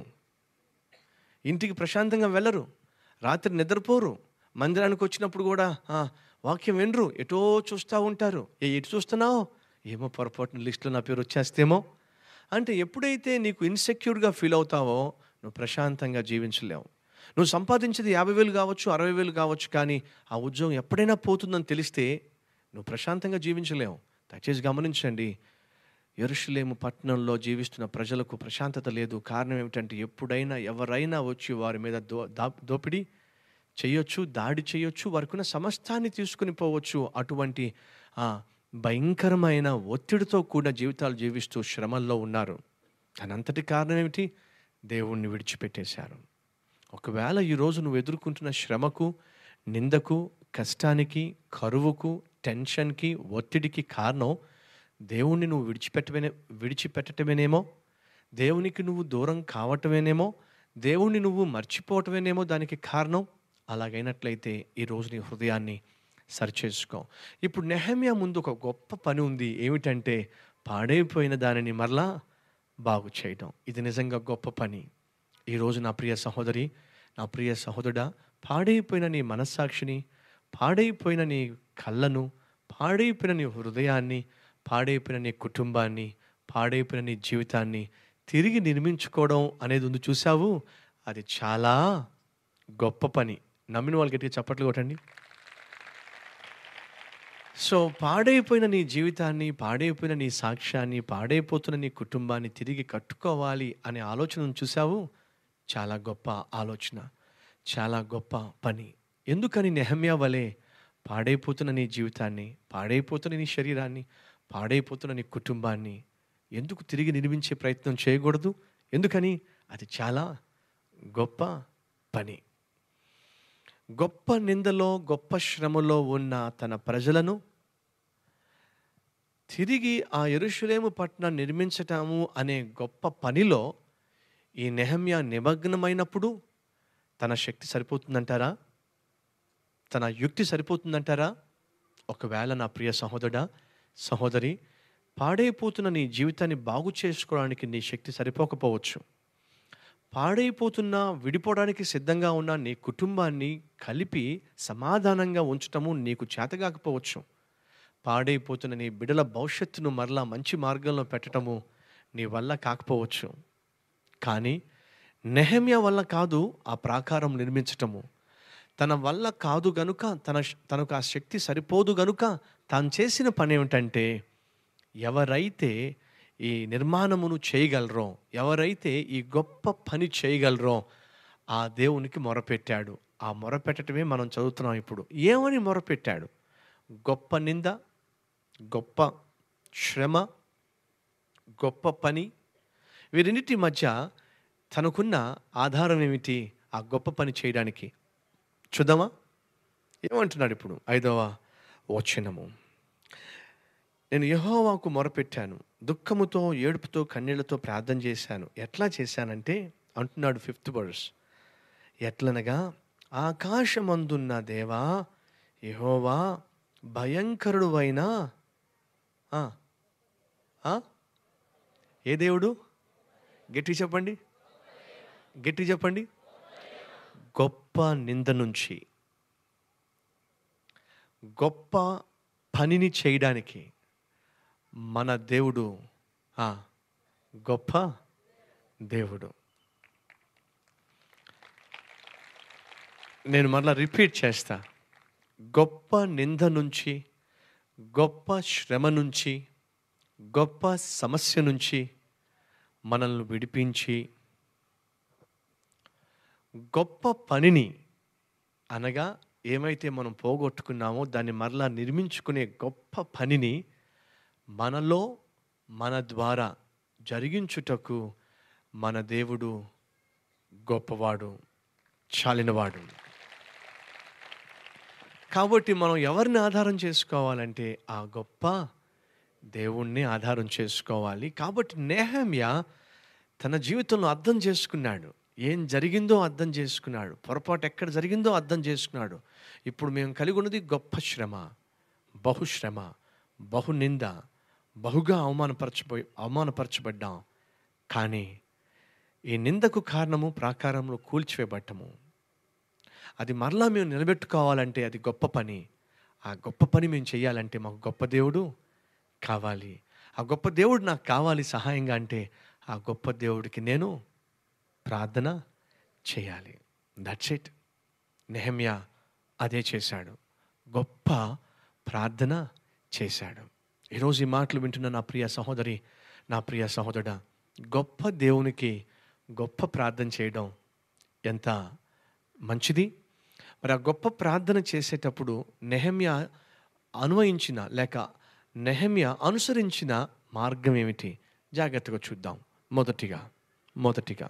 ఇంటికి ప్రశాంతంగా వెళ్ళరు రాత్రి నిద్రపోరు మందిరానికి వచ్చినప్పుడు కూడా "ఆ, వాక్యం వినరు ఎటో చూస్తూ ఉంటారు ఏ ఎటు చూస్తున్నావు ఏమో పొరపాటున లిస్టులో నా పేరు వచ్చేస్తేమో అంటే ఎప్పుడైతే నీకు ఇన్సెక్యూర్గా ఫీల్ అవుతావో నువ్వు ప్రశాంతంగా జీవించలేవు నువ్వు సంపాదించేది యాభై వేలు కావచ్చు అరవై వేలు కావచ్చు కానీ ఆ ఉద్యోగం ఎప్పుడైనా పోతుందని తెలిస్తే నువ్వు ప్రశాంతంగా జీవించలేవు దయచేసి గమనించండి ఎరుషులేము పట్టణంలో జీవిస్తున్న ప్రజలకు ప్రశాంతత లేదు కారణం ఏమిటంటే ఎప్పుడైనా ఎవరైనా వచ్చి వారి మీద దో దా- దోపిడీ చేయొచ్చు దాడి చేయొచ్చు వారికున్న సమస్తాన్ని తీసుకుని పోవచ్చు అటువంటి ఆ, భయంకరమైన ఒత్తిడితో కూడిన జీవితాలు జీవిస్తూ శ్రమల్లో ఉన్నారు దానంతటి కారణం ఏమిటి దేవుణ్ణి విడిచిపెట్టేశారు ఒకవేళ ఈరోజు నువ్వు ఎదుర్కొంటున్న శ్రమకు నిందకు కష్టానికి కరువుకు టెన్షన్కి ఒత్తిడికి కారణం దేవుణ్ణి నువ్వు విడిచిపెట్టమేనే విడిచిపెట్టటమేనేమో దేవునికి నువ్వు దూరం కావటమేనేమో దేవుణ్ణి నువ్వు మర్చిపోవటమేనేమో దానికి కారణం అలాగైనట్లయితే ఈరోజు నీ హృదయాన్ని సరిచేసుకో ఇప్పుడు నెహమ్యా ముందు ఒక గొప్ప పని ఉంది ఏమిటంటే పాడైపోయిన దానిని మరలా బాగు చేయడం ఇది నిజంగా గొప్ప పని ఈరోజు నా ప్రియ సహోదరి నా ప్రియ సహోదరుడా పాడైపోయిన నీ మనస్సాక్షిని పాడైపోయిన నీ కళ్ళను పాడైపోయిన నీ హృదయాన్ని పాడైపోయిన నీ కుటుంబాన్ని పాడైపోయిన నీ జీవితాన్ని తిరిగి నిర్మించుకోవడం అనేది ఉంది చూసావు అది చాలా గొప్ప పని నమ్మిన వాళ్ళకి గట్టిగా చప్పట్లు కొట్టండి సో పాడైపోయిన నీ జీవితాన్ని పాడైపోయిన నీ సాక్ష్యాన్ని పాడైపోతున్న నీ కుటుంబాన్ని తిరిగి కట్టుకోవాలి అనే ఆలోచనను చూసావు చాలా గొప్ప ఆలోచన చాలా గొప్ప పని ఎందుకని నెహమ్యా వలె పాడైపోతున్న నీ జీవితాన్ని పాడైపోతున్న నీ శరీరాన్ని పాడైపోతున్న నీ కుటుంబాన్ని ఎందుకు తిరిగి నిర్మించే ప్రయత్నం చేయకూడదు ఎందుకని అది చాలా గొప్ప పని గొప్ప నిందలో గొప్ప శ్రమలో ఉన్న తన ప్రజలను తిరిగి ఆ ఎరుషులేము పట్నం నిర్మించటము అనే గొప్ప పనిలో ఈ నెహమ్య నిమగ్నమైనప్పుడు తన శక్తి సరిపోతుందంటారా తన యుక్తి సరిపోతుందంటారా ఒకవేళ నా ప్రియ సహోదరుడా సహోదరి పాడైపోతున్న నీ జీవితాన్ని బాగు చేసుకోవడానికి నీ శక్తి సరిపోకపోవచ్చు పాడైపోతున్న విడిపోవడానికి సిద్ధంగా ఉన్న నీ కుటుంబాన్ని కలిపి సమాధానంగా ఉంచటము నీకు చేతగాకపోవచ్చు పాడైపోతున్న నీ బిడల భవిష్యత్తును మరలా మంచి మార్గంలో పెట్టడము నీ వల్ల కాకపోవచ్చు కానీ నెహమ్య వల్ల కాదు ఆ ప్రాకారం నిర్మించటము తన వల్ల కాదు గనుక తన తనకు ఆ శక్తి సరిపోదు గనుక తాను చేసిన పని ఏమిటంటే ఎవరైతే ఈ నిర్మాణమును చేయగలరో ఎవరైతే ఈ గొప్ప పని చేయగలరో ఆ దేవునికి మొరపెట్టాడు ఆ మొరపెట్టడమే మనం చదువుతున్నాం ఇప్పుడు ఏమని మొరపెట్టాడు గొప్ప నింద గొప్ప శ్రమ గొప్ప పని వీరిన్నిటి మధ్య తనకున్న ఆధారం ఏమిటి ఆ గొప్ప పని చేయడానికి చూద్దామా ఏమంటున్నాడు ఇప్పుడు ఐదవ వచనము నేను యెహోవాకు మొరపెట్టాను దుఃఖముతో ఏడుపుతో కన్నీళ్లతో ప్రార్థన చేశాను ఎట్లా చేశానంటే అంటున్నాడు ఫిఫ్త్ వర్స్ ఎట్లనగా ఆకాశమందున్న దేవా యెహోవా భయంకరుడు అయినా ఏ దేవుడు గట్టి చెప్పండి గట్టి చెప్పండి గొప్ప నింద నుంచి గొప్ప పనిని చేయడానికి మన దేవుడు ఆ, గొప్ప దేవుడు నేను మరలా రిపీట్ చేస్తా గొప్ప నింద నుంచి గొప్ప శ్రమ నుంచి గొప్ప సమస్య నుంచి మనల్ని విడిపించి గొప్ప పనిని అనగా ఏమైతే మనం పోగొట్టుకున్నామో దాన్ని మరలా నిర్మించుకునే గొప్ప పనిని మనలో మన ద్వారా జరిగించుటకు మన దేవుడు గొప్పవాడు చాలినవాడు కాబట్టి మనం ఎవరిని ఆధారం చేసుకోవాలంటే ఆ గొప్ప దేవుణ్ణి ఆధారం చేసుకోవాలి కాబట్టి నేహమ్య తన జీవితంలో అర్థం చేసుకున్నాడు ఏం జరిగిందో అర్థం చేసుకున్నాడు పొరపాటు ఎక్కడ జరిగిందో అర్థం చేసుకున్నాడు ఇప్పుడు మేము కలిగి ఉన్నది గొప్ప శ్రమ బహుశ్రమ బహు నింద బహుగా అవమానపరచబోయి అవమానపరచబడ్డాం కానీ ఈ నిందకు కారణము ప్రాకారంలో కూల్చివేయబట్టము అది మరలా మేము నిలబెట్టుకోవాలంటే అది గొప్ప పని ఆ గొప్ప పని మేము చేయాలంటే మాకు గొప్ప దేవుడు కావాలి ఆ గొప్ప దేవుడు నాకు కావాలి సహాయంగా అంటే ఆ గొప్ప దేవుడికి నేను ప్రార్థన చేయాలి దట్స్ ఇట్ నెహమ్యా అదే చేశాడు గొప్ప ప్రార్థన చేశాడు ఈరోజు ఈ మాటలు వింటున్న నా ప్రియ సహోదరి నా ప్రియ సహోదరుడా గొప్ప దేవునికి గొప్ప ప్రార్థన చేయడం ఎంత మంచిది మరి ఆ గొప్ప ప్రార్థన చేసేటప్పుడు నెహమ్య అన్వయించిన లేక నెహమ్య అనుసరించిన మార్గం ఏమిటి జాగ్రత్తగా చూద్దాం మొదటిగా మొదటిగా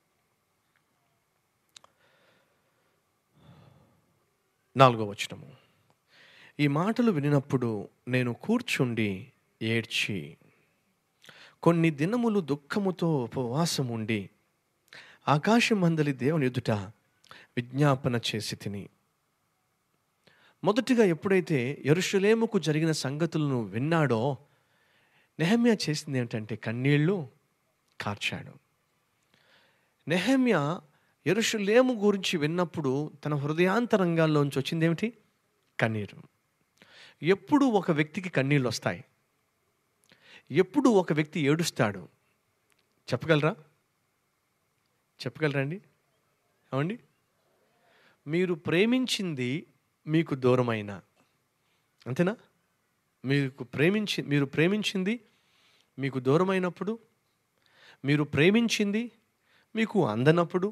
నాలుగో వచనము ఈ మాటలు వినినప్పుడు నేను కూర్చుండి ఏడ్చి కొన్ని దినములు దుఃఖముతో ఉపవాసం ఉండి ఆకాశమందలి దేవుని ఎదుట విజ్ఞాపన చేసి తిని మొదటిగా ఎప్పుడైతే ఎరుషలేముకు జరిగిన సంగతులను విన్నాడో నెహమ్య చేసింది ఏంటంటే కన్నీళ్లు కార్చాడు నెహమ్య ఎరుషలేము గురించి విన్నప్పుడు తన హృదయాంతరంగాల్లోంచి వచ్చింది ఏమిటి కన్నీరు ఎప్పుడు ఒక వ్యక్తికి కన్నీళ్ళు వస్తాయి ఎప్పుడు ఒక వ్యక్తి ఏడుస్తాడు చెప్పగలరా చెప్పగలరా అండి ఏమండి మీరు ప్రేమించింది మీకు దూరమైన అంతేనా మీకు ప్రేమించి మీరు ప్రేమించింది మీకు దూరమైనప్పుడు మీరు ప్రేమించింది మీకు అందనప్పుడు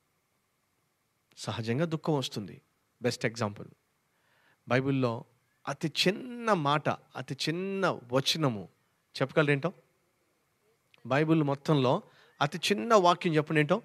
సహజంగా దుఃఖం వస్తుంది బెస్ట్ ఎగ్జాంపుల్ బైబిల్లో అతి చిన్న మాట అతి చిన్న వచనము చెప్పగలరేంటో బైబిల్ మొత్తంలో అతి చిన్న వాక్యం చెప్పండి ఏంటో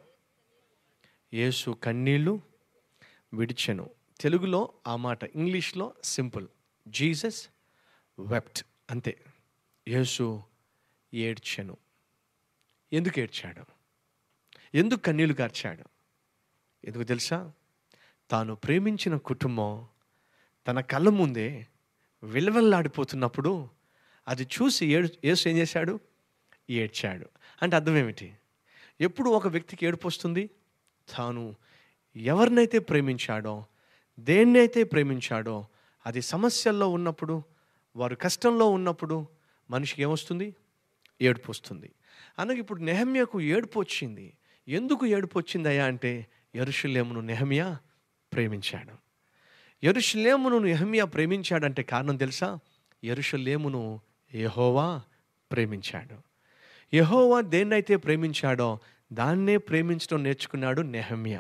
యేసు కన్నీళ్ళు విడిచెను తెలుగులో ఆ మాట ఇంగ్లీష్లో సింపుల్ జీసస్ వెప్ట్ అంతే యేసు ఏడ్చెను ఎందుకు ఏడ్చాడు ఎందుకు కన్నీళ్లు కార్చాడు ఎందుకు తెలుసా తాను ప్రేమించిన కుటుంబం తన కళ్ళ ముందే విలవల్లాడిపోతున్నప్పుడు అది చూసి ఏడు యేసు ఏం చేశాడు ఏడ్చాడు అంటే అర్థం ఏమిటి ఎప్పుడు ఒక వ్యక్తికి ఏడుపు వస్తుంది తాను ఎవరినైతే ప్రేమించాడో దేన్నైతే ప్రేమించాడో అది సమస్యల్లో ఉన్నప్పుడు వారు కష్టంలో ఉన్నప్పుడు మనిషికి ఏమొస్తుంది ఏడుపు వస్తుంది అనగా ఇప్పుడు నెహమ్యకు ఏడుపు వచ్చింది ఎందుకు ఏడుపు వచ్చిందయ్యా అంటే ఎరుషులేమును నెహమ్యా ప్రేమించాడు ఎరుషులేమును నెహమ్యా ప్రేమించాడంటే కారణం తెలుసా ఎరుషులేమును యెహోవా ప్రేమించాడు యెహోవా దేన్నైతే ప్రేమించాడో దాన్నే ప్రేమించడం నేర్చుకున్నాడు నెహమ్యా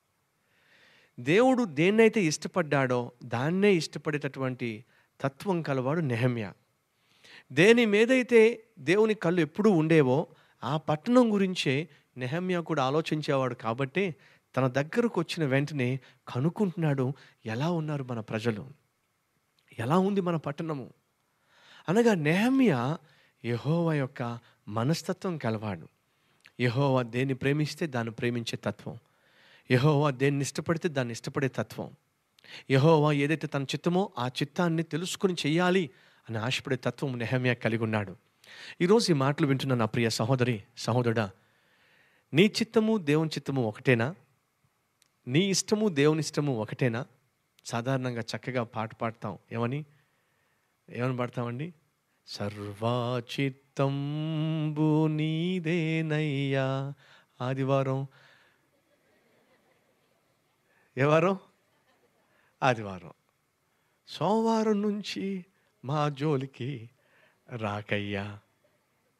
దేవుడు దేన్నైతే ఇష్టపడ్డాడో దాన్నే ఇష్టపడేటటువంటి తత్వం కలవాడు నెహమ్యా దేని మీదైతే దేవుని కళ్ళు ఎప్పుడూ ఉండేవో ఆ పట్టణం గురించే నెహమ్యా కూడా ఆలోచించేవాడు కాబట్టి తన దగ్గరకు వచ్చిన వెంటనే కనుక్కుంటున్నాడు ఎలా ఉన్నారు మన ప్రజలు ఎలా ఉంది మన పట్టణము అనగా నెహమ్యా యెహోవా యొక్క మనస్తత్వం కలవాడు యెహోవా దేన్ని ప్రేమిస్తే దాన్ని ప్రేమించే తత్వం యెహోవా దేన్ని ఇష్టపడితే దాన్ని ఇష్టపడే తత్వం యెహోవా ఏదైతే తన చిత్తమో ఆ చిత్తాన్ని తెలుసుకుని చెయ్యాలి అని ఆశపడే తత్వం నెహమ్యా కలిగి ఉన్నాడు ఈరోజు ఈ మాటలు వింటున్న నా ప్రియ సహోదరి సహోదరుడా నీ చిత్తము దేవుని చిత్తము ఒకటేనా నీ ఇష్టము దేవుని ఇష్టము ఒకటేనా సాధారణంగా చక్కగా పాట పాడతాం ఏమని ఏమని పాడతామండి సర్వాచిత్తంబు నీదేనయ్యా ఆదివారం ఏ వారం ఆదివారం సోమవారం నుంచి మా జోలికి రాకయ్యా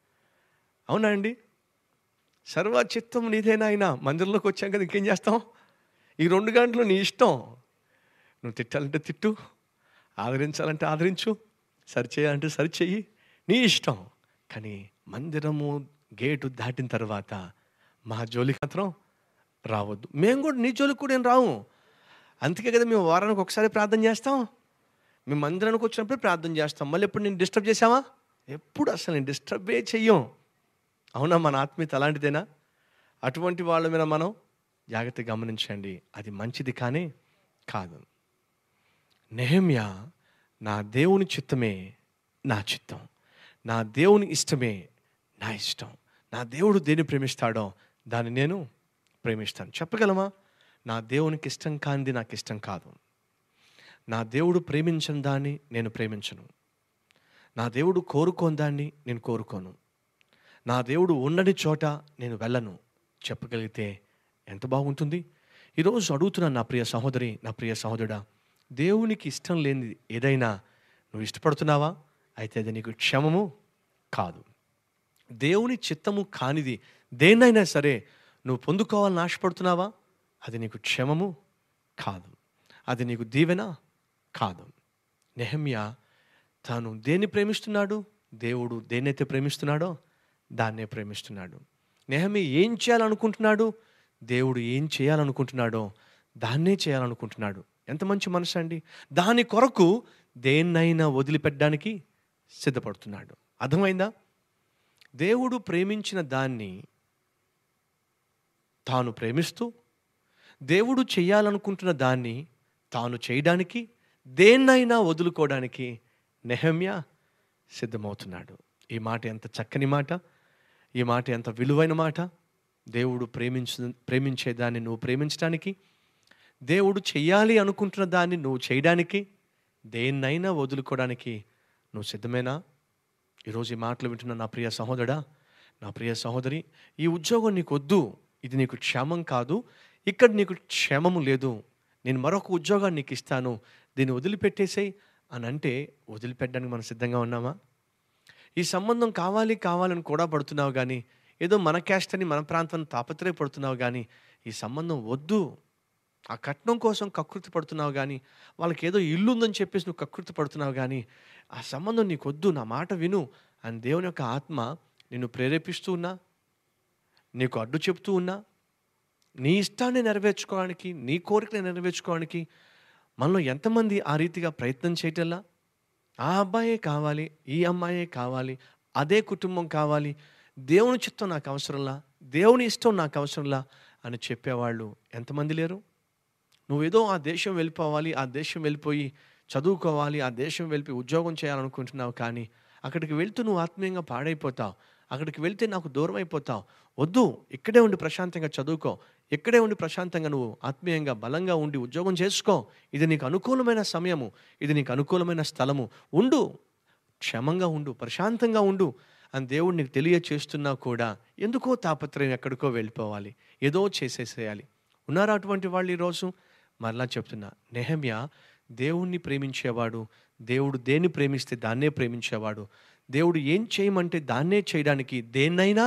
అవునా అండి సర్వచిత్తం నీదేనాయన మందిరంలోకి వచ్చాం కదా ఇంకేం చేస్తాం ఈ రెండు గంటలు నీ ఇష్టం నువ్వు తిట్టాలంటే తిట్టు ఆదరించాలంటే ఆదరించు సరిచేయాలంటే సరిచేయి నీ ఇష్టం కానీ మందిరము గేటు దాటిన తర్వాత మా జోలికి మాత్రం రావద్దు మేము కూడా నీ జోలికి కూడా ఏం రాము అందుకే కదా మేము వారానికి ఒకసారి ప్రార్థన చేస్తాం మేము మందిరానికి వచ్చినప్పుడు ప్రార్థన చేస్తాం మళ్ళీ ఎప్పుడు నేను డిస్టర్బ్ చేసావా ఎప్పుడు అసలు నేను డిస్టర్బే చెయ్యం అవునా మన ఆత్మీయత అలాంటిదేనా అటువంటి వాళ్ళ మీద మనం జాగ్రత్త గమనించండి అది మంచిది కానీ కాదు నెహమ్య నా దేవుని చిత్తమే నా చిత్తం నా దేవుని ఇష్టమే నా ఇష్టం నా దేవుడు దేన్ని ప్రేమిస్తాడో దాన్ని నేను ప్రేమిస్తాను చెప్పగలమా నా దేవునికి ఇష్టం కానిది నాకు ఇష్టం కాదు నా దేవుడు ప్రేమించని దాన్ని నేను ప్రేమించను నా దేవుడు కోరుకోని దాన్ని నేను కోరుకోను నా దేవుడు ఉండని చోట నేను వెళ్ళను చెప్పగలిగితే ఎంత బాగుంటుంది ఈరోజు అడుగుతున్నాను నా ప్రియ సహోదరి నా ప్రియ సహోదరుడా దేవునికి ఇష్టం లేనిది ఏదైనా నువ్వు ఇష్టపడుతున్నావా అయితే అది నీకు క్షమము కాదు దేవుని చిత్తము కానిది దేన్నైనా సరే నువ్వు పొందుకోవాలని ఆశపడుతున్నావా అది నీకు క్షమము కాదు అది నీకు దీవెన కాదు నెహమ్య తాను దేన్ని ప్రేమిస్తున్నాడు దేవుడు దేన్నైతే ప్రేమిస్తున్నాడో దాన్నే ప్రేమిస్తున్నాడు నెహమి ఏం చేయాలనుకుంటున్నాడు దేవుడు ఏం చేయాలనుకుంటున్నాడో దాన్నే చేయాలనుకుంటున్నాడు ఎంత మంచి మనసు అండి దాని కొరకు దేన్నైనా వదిలిపెట్టడానికి సిద్ధపడుతున్నాడు అర్థమైందా దేవుడు ప్రేమించిన దాన్ని తాను ప్రేమిస్తూ దేవుడు చేయాలనుకుంటున్న దాన్ని తాను చేయడానికి దేన్నైనా వదులుకోవడానికి నెహమ్య సిద్ధమవుతున్నాడు ఈ మాట ఎంత చక్కని మాట ఈ మాట ఎంత విలువైన మాట దేవుడు ప్రేమించు ప్రేమించేదాన్ని నువ్వు ప్రేమించడానికి దేవుడు చెయ్యాలి అనుకుంటున్న దాన్ని నువ్వు చేయడానికి దేన్నైనా వదులుకోవడానికి నువ్వు సిద్ధమేనా ఈరోజు ఈ మాటలు వింటున్న నా ప్రియ సహోదరా నా ప్రియ సహోదరి ఈ ఉద్యోగం నీకు వద్దు ఇది నీకు క్షేమం కాదు ఇక్కడ నీకు క్షేమము లేదు నేను మరొక ఉద్యోగాన్ని నీకు ఇస్తాను దీన్ని వదిలిపెట్టేసేయి అని అంటే వదిలిపెట్టడానికి మనం సిద్ధంగా ఉన్నామా ఈ సంబంధం కావాలి కావాలని కూడా పడుతున్నావు కానీ ఏదో మన క్యాస్ట్ అని మన ప్రాంతం తాపత్రయపడుతున్నావు కానీ ఈ సంబంధం వద్దు ఆ కట్నం కోసం కకృతి పడుతున్నావు కానీ వాళ్ళకి ఏదో ఇల్లు ఉందని చెప్పేసి నువ్వు కకృతి పడుతున్నావు కానీ ఆ సంబంధం నీకు వద్దు నా మాట విను అని దేవుని యొక్క ఆత్మ నిన్ను ప్రేరేపిస్తూ ఉన్నా నీకు అడ్డు చెప్తూ ఉన్నా నీ ఇష్టాన్ని నెరవేర్చుకోవడానికి నీ కోరికని నెరవేర్చుకోవడానికి మనలో ఎంతమంది ఆ రీతిగా ప్రయత్నం చేయటల్లా ఆ అబ్బాయే కావాలి ఈ అమ్మాయే కావాలి అదే కుటుంబం కావాలి దేవుని చిత్తం నాకు అవసరంలా దేవుని ఇష్టం నాకు అవసరంలా అని చెప్పేవాళ్ళు ఎంతమంది లేరు నువ్వేదో ఆ దేశం వెళ్ళిపోవాలి ఆ దేశం వెళ్ళిపోయి చదువుకోవాలి ఆ దేశం వెళ్ళిపోయి ఉద్యోగం చేయాలనుకుంటున్నావు కానీ అక్కడికి వెళ్తూ నువ్వు ఆత్మీయంగా పాడైపోతావు అక్కడికి వెళ్తే నాకు దూరం అయిపోతావు వద్దు ఇక్కడే ఉండి ప్రశాంతంగా చదువుకో ఇక్కడే ఉండి ప్రశాంతంగా నువ్వు ఆత్మీయంగా బలంగా ఉండి ఉద్యోగం చేసుకో ఇది నీకు అనుకూలమైన సమయము ఇది నీకు అనుకూలమైన స్థలము ఉండు క్షమంగా ఉండు ప్రశాంతంగా ఉండు అని దేవుడు నీకు తెలియచేస్తున్నా కూడా ఎందుకో తాపత్రయం ఎక్కడికో వెళ్ళిపోవాలి ఏదో చేసేసేయాలి ఉన్నారా అటువంటి వాళ్ళు ఈరోజు మరలా చెప్తున్నా నెహమ్య దేవుణ్ణి ప్రేమించేవాడు దేవుడు దేన్ని ప్రేమిస్తే దాన్నే ప్రేమించేవాడు దేవుడు ఏం చేయమంటే దాన్నే చేయడానికి దేన్నైనా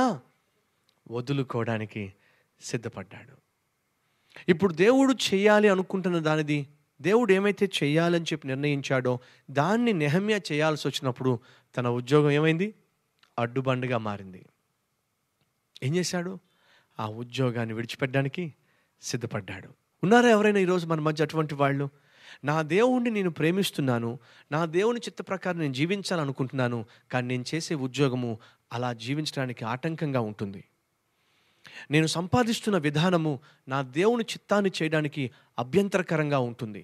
వదులుకోవడానికి సిద్ధపడ్డాడు ఇప్పుడు దేవుడు చేయాలి అనుకుంటున్న దానిది దేవుడు ఏమైతే చేయాలని చెప్పి నిర్ణయించాడో దాన్ని నెహమ్య చేయాల్సి వచ్చినప్పుడు తన ఉద్యోగం ఏమైంది అడ్డుబండగా మారింది ఏం చేశాడు ఆ ఉద్యోగాన్ని విడిచిపెట్టడానికి సిద్ధపడ్డాడు ఉన్నారా ఎవరైనా ఈరోజు మన మధ్య అటువంటి వాళ్ళు నా దేవుణ్ణి నేను ప్రేమిస్తున్నాను నా దేవుని చిత్త ప్రకారం నేను జీవించాలనుకుంటున్నాను కానీ నేను చేసే ఉద్యోగము అలా జీవించడానికి ఆటంకంగా ఉంటుంది నేను సంపాదిస్తున్న విధానము నా దేవుని చిత్తాన్ని చేయడానికి అభ్యంతరకరంగా ఉంటుంది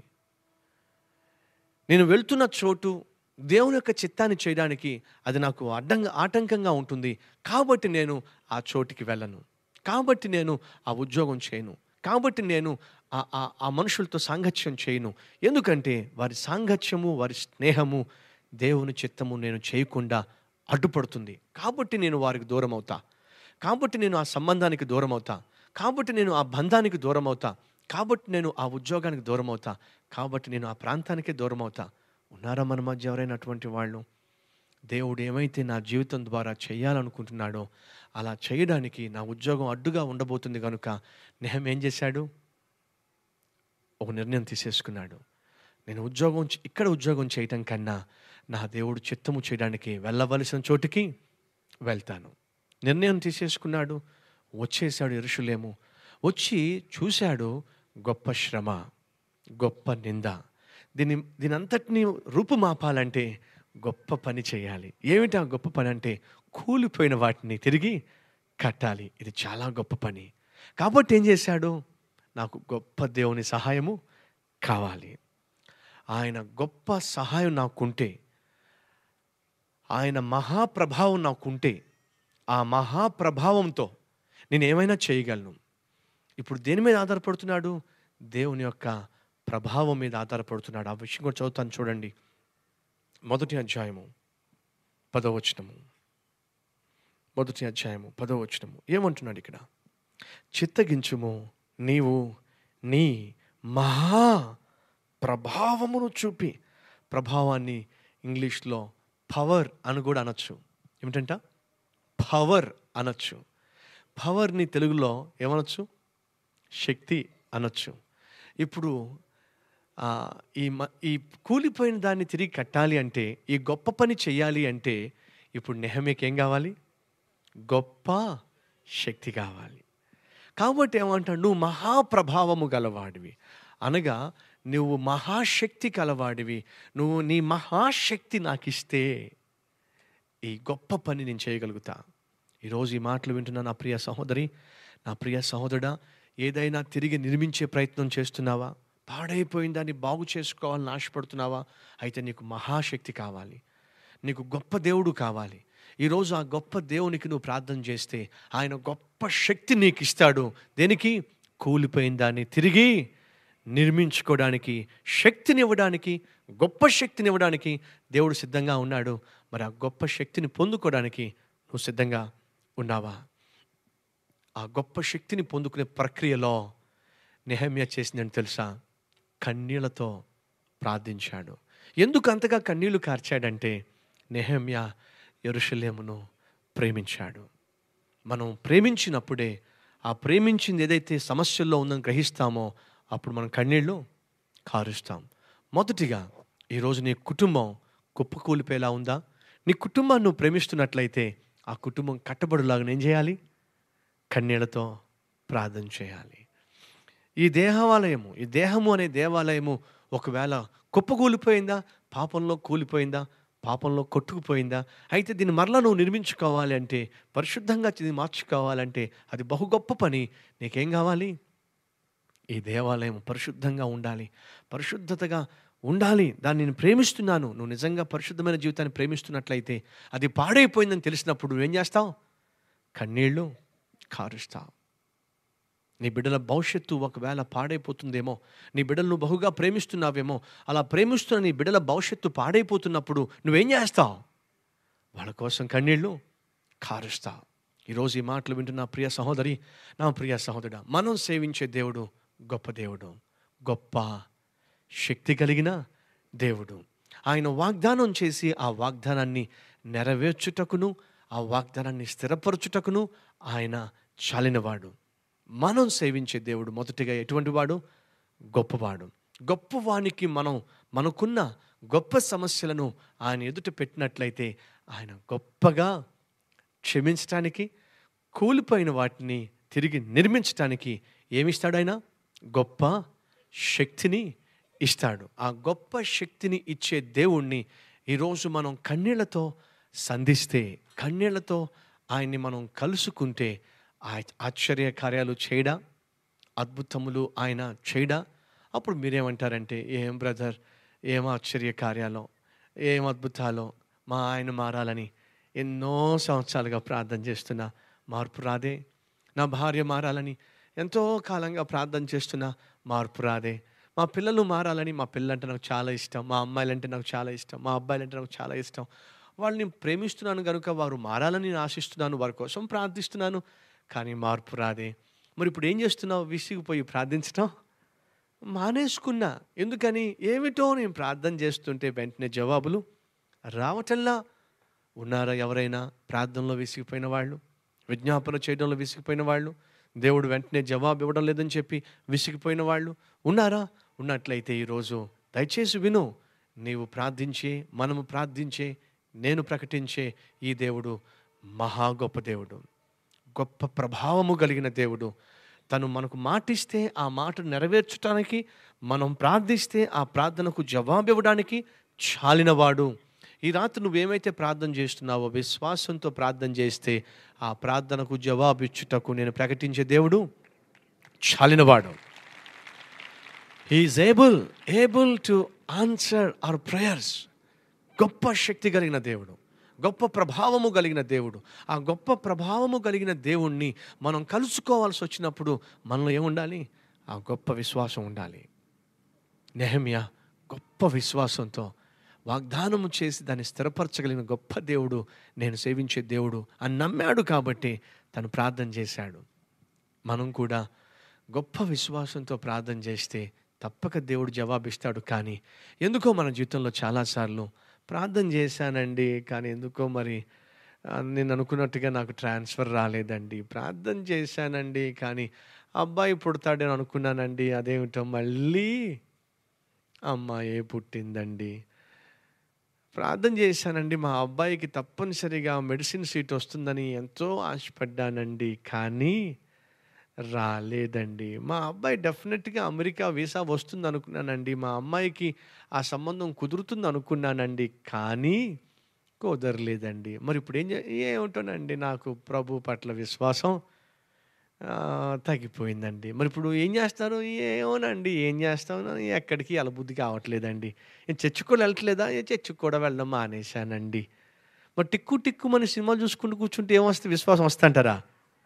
నేను వెళ్తున్న చోటు దేవుని యొక్క చిత్తాన్ని చేయడానికి అది నాకు అడ్డంగా ఆటంకంగా ఉంటుంది కాబట్టి నేను ఆ చోటికి వెళ్ళను కాబట్టి నేను ఆ ఉద్యోగం చేయను కాబట్టి నేను ఆ ఆ- ఆ మనుషులతో సాంగత్యం చేయను ఎందుకంటే వారి సాంగత్యము వారి స్నేహము దేవుని చిత్తము నేను చేయకుండా అడ్డుపడుతుంది కాబట్టి నేను వారికి దూరం అవుతా కాబట్టి నేను ఆ సంబంధానికి దూరం అవుతా కాబట్టి నేను ఆ బంధానికి దూరం అవుతా కాబట్టి నేను ఆ ఉద్యోగానికి దూరం అవుతా కాబట్టి నేను ఆ ప్రాంతానికే దూరం అవుతా ఉన్నారా మన మధ్య ఎవరైనా అటువంటి వాళ్ళు దేవుడు ఏమైతే నా జీవితం ద్వారా చేయాలనుకుంటున్నాడో అలా చేయడానికి నా ఉద్యోగం అడ్డుగా ఉండబోతుంది కనుక నెహం ఏం చేశాడు ఒక నిర్ణయం తీసేసుకున్నాడు నేను ఉద్యోగం చే- ఇక్కడ ఉద్యోగం చేయటం కన్నా నా దేవుడు చిత్తము చేయడానికి వెళ్ళవలసిన చోటికి వెళ్తాను నిర్ణయం తీసేసుకున్నాడు వచ్చేసాడు ఎరుషులేము వచ్చి చూశాడు గొప్ప శ్రమ గొప్ప నింద దీని దీని అంతటిని రూపుమాపాలంటే గొప్ప పని చేయాలి ఏమిటి ఆ గొప్ప పని అంటే కూలిపోయిన వాటిని తిరిగి కట్టాలి ఇది చాలా గొప్ప పని కాబట్టి ఏం చేశాడు నాకు గొప్ప దేవుని సహాయము కావాలి ఆయన గొప్ప సహాయం నాకుంటే ఆయన మహాప్రభావం నాకుంటే ఆ మహాప్రభావంతో నేను ఏమైనా చేయగలను ఇప్పుడు దేని మీద ఆధారపడుతున్నాడు దేవుని యొక్క ప్రభావం మీద ఆధారపడుతున్నాడు ఆ విషయం కూడా చదువుతాను చూడండి మొదటి అధ్యాయము పదవచనము మొదటి అధ్యాయము పదవచనము ఏమంటున్నాడు ఇక్కడ చిత్తగించుము నీవు నీ మహా ప్రభావమును చూపి ప్రభావాన్ని ఇంగ్లీష్లో పవర్ అని కూడా అనొచ్చు ఏమిటంట పవర్ అనొచ్చు పవర్ని తెలుగులో ఏమనొచ్చు శక్తి అనొచ్చు ఇప్పుడు ఆ, ఈ మ ఈ కూలిపోయిన దాన్ని తిరిగి కట్టాలి అంటే ఈ గొప్ప పని చేయాలి అంటే ఇప్పుడు నెహమ్యకి ఏం కావాలి గొప్ప శక్తి కావాలి కాబట్టి ఏమంటాడు నువ్వు మహాప్రభావము గలవాడివి అనగా నువ్వు మహాశక్తి కలవాడివి నువ్వు నీ మహాశక్తి నాకు ఇస్తే ఈ గొప్ప పని నేను చేయగలుగుతా ఈరోజు ఈ మాటలు వింటున్న నా ప్రియ సహోదరి నా ప్రియ సహోదరుడా ఏదైనా తిరిగి నిర్మించే ప్రయత్నం చేస్తున్నావా పాడైపోయిన దాన్ని బాగు చేసుకోవాలని ఆశపడుతున్నావా అయితే నీకు మహాశక్తి కావాలి నీకు గొప్ప దేవుడు కావాలి ఈరోజు ఆ గొప్ప దేవునికి నువ్వు ప్రార్థన చేస్తే ఆయన గొప్ప శక్తి నీకు ఇస్తాడు దేనికి కూలిపోయిన దాన్ని తిరిగి నిర్మించుకోవడానికి శక్తిని ఇవ్వడానికి గొప్ప శక్తిని ఇవ్వడానికి దేవుడు సిద్ధంగా ఉన్నాడు మరి ఆ గొప్ప శక్తిని పొందుకోవడానికి నువ్వు సిద్ధంగా ఉన్నావా ఆ గొప్ప శక్తిని పొందుకునే ప్రక్రియలో నెహమ్య చేసిందని తెలుసా కన్నీళ్లతో ప్రార్థించాడు ఎందుకు అంతగా కన్నీళ్లు కార్చాడంటే నెహమ్య ఎరుషలేమును ప్రేమించాడు మనం ప్రేమించినప్పుడే ఆ ప్రేమించింది ఏదైతే సమస్యల్లో ఉందని గ్రహిస్తామో అప్పుడు మనం కన్నీళ్ళు కారుస్తాం మొదటిగా ఈరోజు నీ కుటుంబం కుప్పకూలిపోయేలా ఉందా నీ కుటుంబాన్ని నువ్వు ప్రేమిస్తున్నట్లయితే ఆ కుటుంబం కట్టబడులాగా ఏం చేయాలి కన్నీళ్లతో ప్రార్థన చేయాలి ఈ దేవాలయము ఈ దేహము అనే దేవాలయము ఒకవేళ కుప్పకూలిపోయిందా పాపంలో కూలిపోయిందా పాపంలో కొట్టుకుపోయిందా అయితే దీన్ని మరలా నువ్వు నిర్మించుకోవాలి అంటే పరిశుద్ధంగా దీన్ని మార్చుకోవాలంటే అది బహు గొప్ప పని నీకేం కావాలి ఈ దేవాలయం పరిశుద్ధంగా ఉండాలి పరిశుద్ధతగా ఉండాలి దాన్ని నేను ప్రేమిస్తున్నాను నువ్వు నిజంగా పరిశుద్ధమైన జీవితాన్ని ప్రేమిస్తున్నట్లయితే అది పాడైపోయిందని తెలిసినప్పుడు నువ్వేం చేస్తావు కన్నీళ్ళు కారుస్తావు నీ బిడ్డల భవిష్యత్తు ఒకవేళ పాడైపోతుందేమో నీ బిడ్డలను బహుగా ప్రేమిస్తున్నావేమో అలా ప్రేమిస్తున్న నీ బిడ్డల భవిష్యత్తు పాడైపోతున్నప్పుడు నువ్వేం చేస్తావు వాళ్ళ కోసం కన్నీళ్ళు కారుస్తావు ఈరోజు ఈ మాటలు వింటున్న ప్రియ సహోదరి నా ప్రియ సహోదరుడా మనం సేవించే దేవుడు గొప్ప దేవుడు గొప్ప శక్తి కలిగిన దేవుడు ఆయన వాగ్దానం చేసి ఆ వాగ్దానాన్ని నెరవేర్చుటకును ఆ వాగ్దానాన్ని స్థిరపరచుటకును ఆయన చాలినవాడు మనం సేవించే దేవుడు మొదటిగా ఎటువంటి వాడు గొప్పవాడు గొప్పవానికి మనం మనకున్న గొప్ప సమస్యలను ఆయన ఎదుట పెట్టినట్లయితే ఆయన గొప్పగా క్షమించటానికి కూలిపోయిన వాటిని తిరిగి నిర్మించటానికి ఏమిస్తాడు ఆయన గొప్ప శక్తిని ఇస్తాడు ఆ గొప్ప శక్తిని ఇచ్చే దేవుణ్ణి ఈరోజు మనం కన్నీళ్లతో సంధిస్తే కన్నీళ్లతో ఆయన్ని మనం కలుసుకుంటే ఆ- ఆశ్చర్య కార్యాలు చేయడా అద్భుతములు ఆయన చేయడా అప్పుడు మీరేమంటారంటే ఏం బ్రదర్ ఏం ఆశ్చర్య కార్యాలో ఏం అద్భుతాలో మా ఆయన మారాలని ఎన్నో సంవత్సరాలుగా ప్రార్థన చేస్తున్నా మార్పు రాదే నా భార్య మారాలని ఎంతో కాలంగా ప్రార్థన చేస్తున్నా మార్పు రాదే మా పిల్లలు మారాలని మా పిల్లలంటే నాకు చాలా ఇష్టం మా అమ్మాయిలంటే నాకు చాలా ఇష్టం మా అబ్బాయిలంటే నాకు చాలా ఇష్టం వాళ్ళని ప్రేమిస్తున్నాను కనుక వారు మారాలని నేను ఆశిస్తున్నాను వారి కోసం ప్రార్థిస్తున్నాను కానీ మార్పు రాదే మరి ఇప్పుడు ఏం చేస్తున్నావు విసిగిపోయి ప్రార్థించటం మానేసుకున్నా ఎందుకని ఏమిటో నేను ప్రార్థన చేస్తుంటే వెంటనే జవాబులు రావటల్లా ఉన్నారా ఎవరైనా ప్రార్థనలో విసిగిపోయిన వాళ్ళు విజ్ఞాపన చేయడంలో విసిగిపోయిన వాళ్ళు దేవుడు వెంటనే జవాబు ఇవ్వడం లేదని చెప్పి విసిగిపోయిన వాళ్ళు ఉన్నారా ఉన్నట్లయితే ఈరోజు దయచేసి విను నీవు ప్రార్థించే మనము ప్రార్థించే నేను ప్రకటించే ఈ దేవుడు మహా గొప్ప దేవుడు గొప్ప ప్రభావము కలిగిన దేవుడు తను మనకు మాటిస్తే ఆ మాట నెరవేర్చడానికి మనం ప్రార్థిస్తే ఆ ప్రార్థనకు జవాబు ఇవ్వడానికి చాలినవాడు ఈ రాత్రి నువ్వేమైతే ప్రార్థన చేస్తున్నావో విశ్వాసంతో ప్రార్థన చేస్తే ఆ ప్రార్థనకు జవాబు ఇచ్చుటకు నేను ప్రకటించే దేవుడు చాలినవాడు he is able able to answer our prayers గొప్ప శక్తి కలిగిన దేవుడు గొప్ప ప్రభావము కలిగిన దేవుడు ఆ గొప్ప ప్రభావము కలిగిన దేవుణ్ణి మనం కలుసుకోవాల్సి వచ్చినప్పుడు మనలో ఏముండాలి ఆ గొప్ప విశ్వాసం ఉండాలి నెహమ్య గొప్ప విశ్వాసంతో వాగ్దానము చేసి దాన్ని స్థిరపరచగలిగిన గొప్ప దేవుడు నేను సేవించే దేవుడు అని నమ్మాడు కాబట్టి తను ప్రార్థన చేశాడు మనం కూడా గొప్ప విశ్వాసంతో ప్రార్థన చేస్తే తప్పక దేవుడు జవాబిస్తాడు కానీ ఎందుకో మన జీవితంలో చాలాసార్లు ప్రార్థన చేశానండి కానీ ఎందుకో మరి ఆ, నేను అనుకున్నట్టుగా నాకు ట్రాన్స్ఫర్ రాలేదండి ప్రార్థన చేశానండి కానీ అబ్బాయి పుడతాడని అనుకున్నానండి అదేమిటో మళ్ళీ అమ్మాయే పుట్టిందండి ప్రార్థన చేశానండి మా అబ్బాయికి తప్పనిసరిగా మెడిసిన్ సీట్ వస్తుందని ఎంతో ఆశపడ్డానండి కానీ రాలేదండి మా అబ్బాయి డెఫినెట్గా అమెరికా వీసా వస్తుంది అనుకున్నానండి మా అమ్మాయికి ఆ సంబంధం కుదురుతుంది అనుకున్నానండి కానీ కుదరలేదండి మరి ఇప్పుడు ఏం చే ఏమిటోనండి నాకు ప్రభు పట్ల విశ్వాసం ఆ, తగ్గిపోయిందండి మరి ఇప్పుడు ఏం చేస్తారు ఏమోనండి ఏం చేస్తాను ఎక్కడికి అలా బుద్ధి కావట్లేదండి నేను చర్చికి కూడా వెళ్ళట్లేదా ఏ చర్చికి కూడా వెళ్ళడం మానేశానండి మరి టిక్కు టిక్కు మన సినిమాలు చూసుకుంటూ కూర్చుంటే ఏమొస్తే విశ్వాసం వస్తుంటారా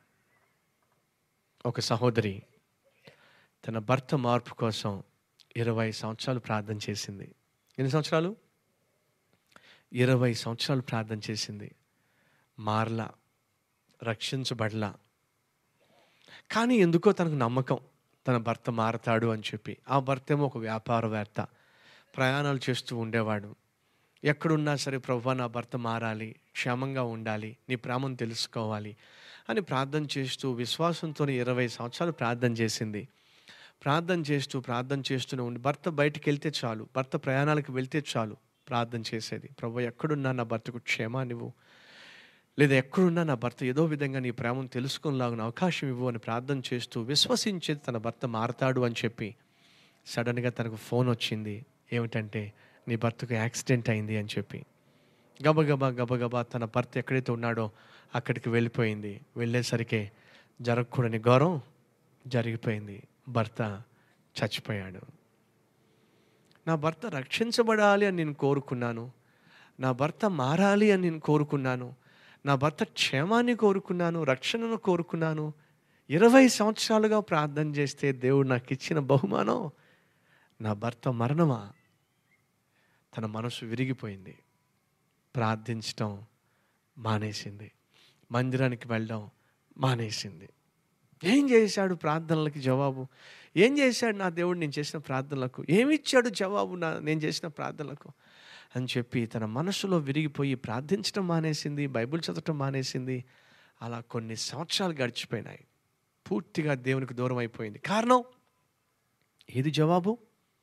ఒక సహోదరి తన భర్త మార్పు కోసం ఇరవై సంవత్సరాలు ప్రార్థన చేసింది ఎన్ని సంవత్సరాలు ఇరవై సంవత్సరాలు ప్రార్థన చేసింది మారలా రక్షించబడలా కానీ ఎందుకో తనకు నమ్మకం తన భర్త మారతాడు అని చెప్పి ఆ భర్త ఏమో ఒక వ్యాపారవేత్త ప్రయాణాలు చేస్తూ ఉండేవాడు ఎక్కడున్నా సరే ప్రభు నా భర్త మారాలి క్షేమంగా ఉండాలి నీ ప్రేమను తెలుసుకోవాలి అని ప్రార్థన చేస్తూ విశ్వాసంతో ఇరవై సంవత్సరాలు ప్రార్థన చేసింది ప్రార్థన చేస్తూ ప్రార్థన చేస్తూనే ఉండి భర్త బయటికి వెళ్తే చాలు భర్త ప్రయాణాలకు వెళ్తే చాలు ప్రార్థన చేసేది ప్రభు ఎక్కడున్నా నా భర్తకు క్షేమాన్నివ్వు లేదా ఎక్కడున్నా నా భర్త ఏదో విధంగా నీ ప్రేమను తెలుసుకునేలాగిన అవకాశం ఇవ్వు అని ప్రార్థన చేస్తూ విశ్వసించి తన భర్త మారతాడు అని చెప్పి సడన్గా తనకు ఫోన్ వచ్చింది ఏమిటంటే నీ భర్తకు యాక్సిడెంట్ అయింది అని చెప్పి గబగబా గబగబా తన భర్త ఎక్కడైతే ఉన్నాడో అక్కడికి వెళ్ళిపోయింది వెళ్ళేసరికి జరగకూడని గౌరవం జరిగిపోయింది భర్త చచ్చిపోయాడు నా భర్త రక్షించబడాలి అని నేను కోరుకున్నాను నా భర్త మారాలి అని నేను కోరుకున్నాను నా భర్త క్షేమాన్ని కోరుకున్నాను రక్షణను కోరుకున్నాను ఇరవై సంవత్సరాలుగా ప్రార్థన చేస్తే దేవుడు నాకు ఇచ్చిన బహుమానం నా భర్త మరణమా తన మనసు విరిగిపోయింది ప్రార్థించటం మానేసింది మందిరానికి వెళ్ళడం మానేసింది ఏం చేశాడు ప్రార్థనలకి జవాబు ఏం చేశాడు నా దేవుడు నేను చేసిన ప్రార్థనలకు ఏమి ఇచ్చాడు జవాబు నా నేను చేసిన ప్రార్థనలకు అని చెప్పి తన మనసులో విరిగిపోయి ప్రార్థించడం మానేసింది బైబిల్ చదవటం మానేసింది అలా కొన్ని సంవత్సరాలు గడిచిపోయినాయి పూర్తిగా దేవునికి దూరం అయిపోయింది కారణం ఏది జవాబు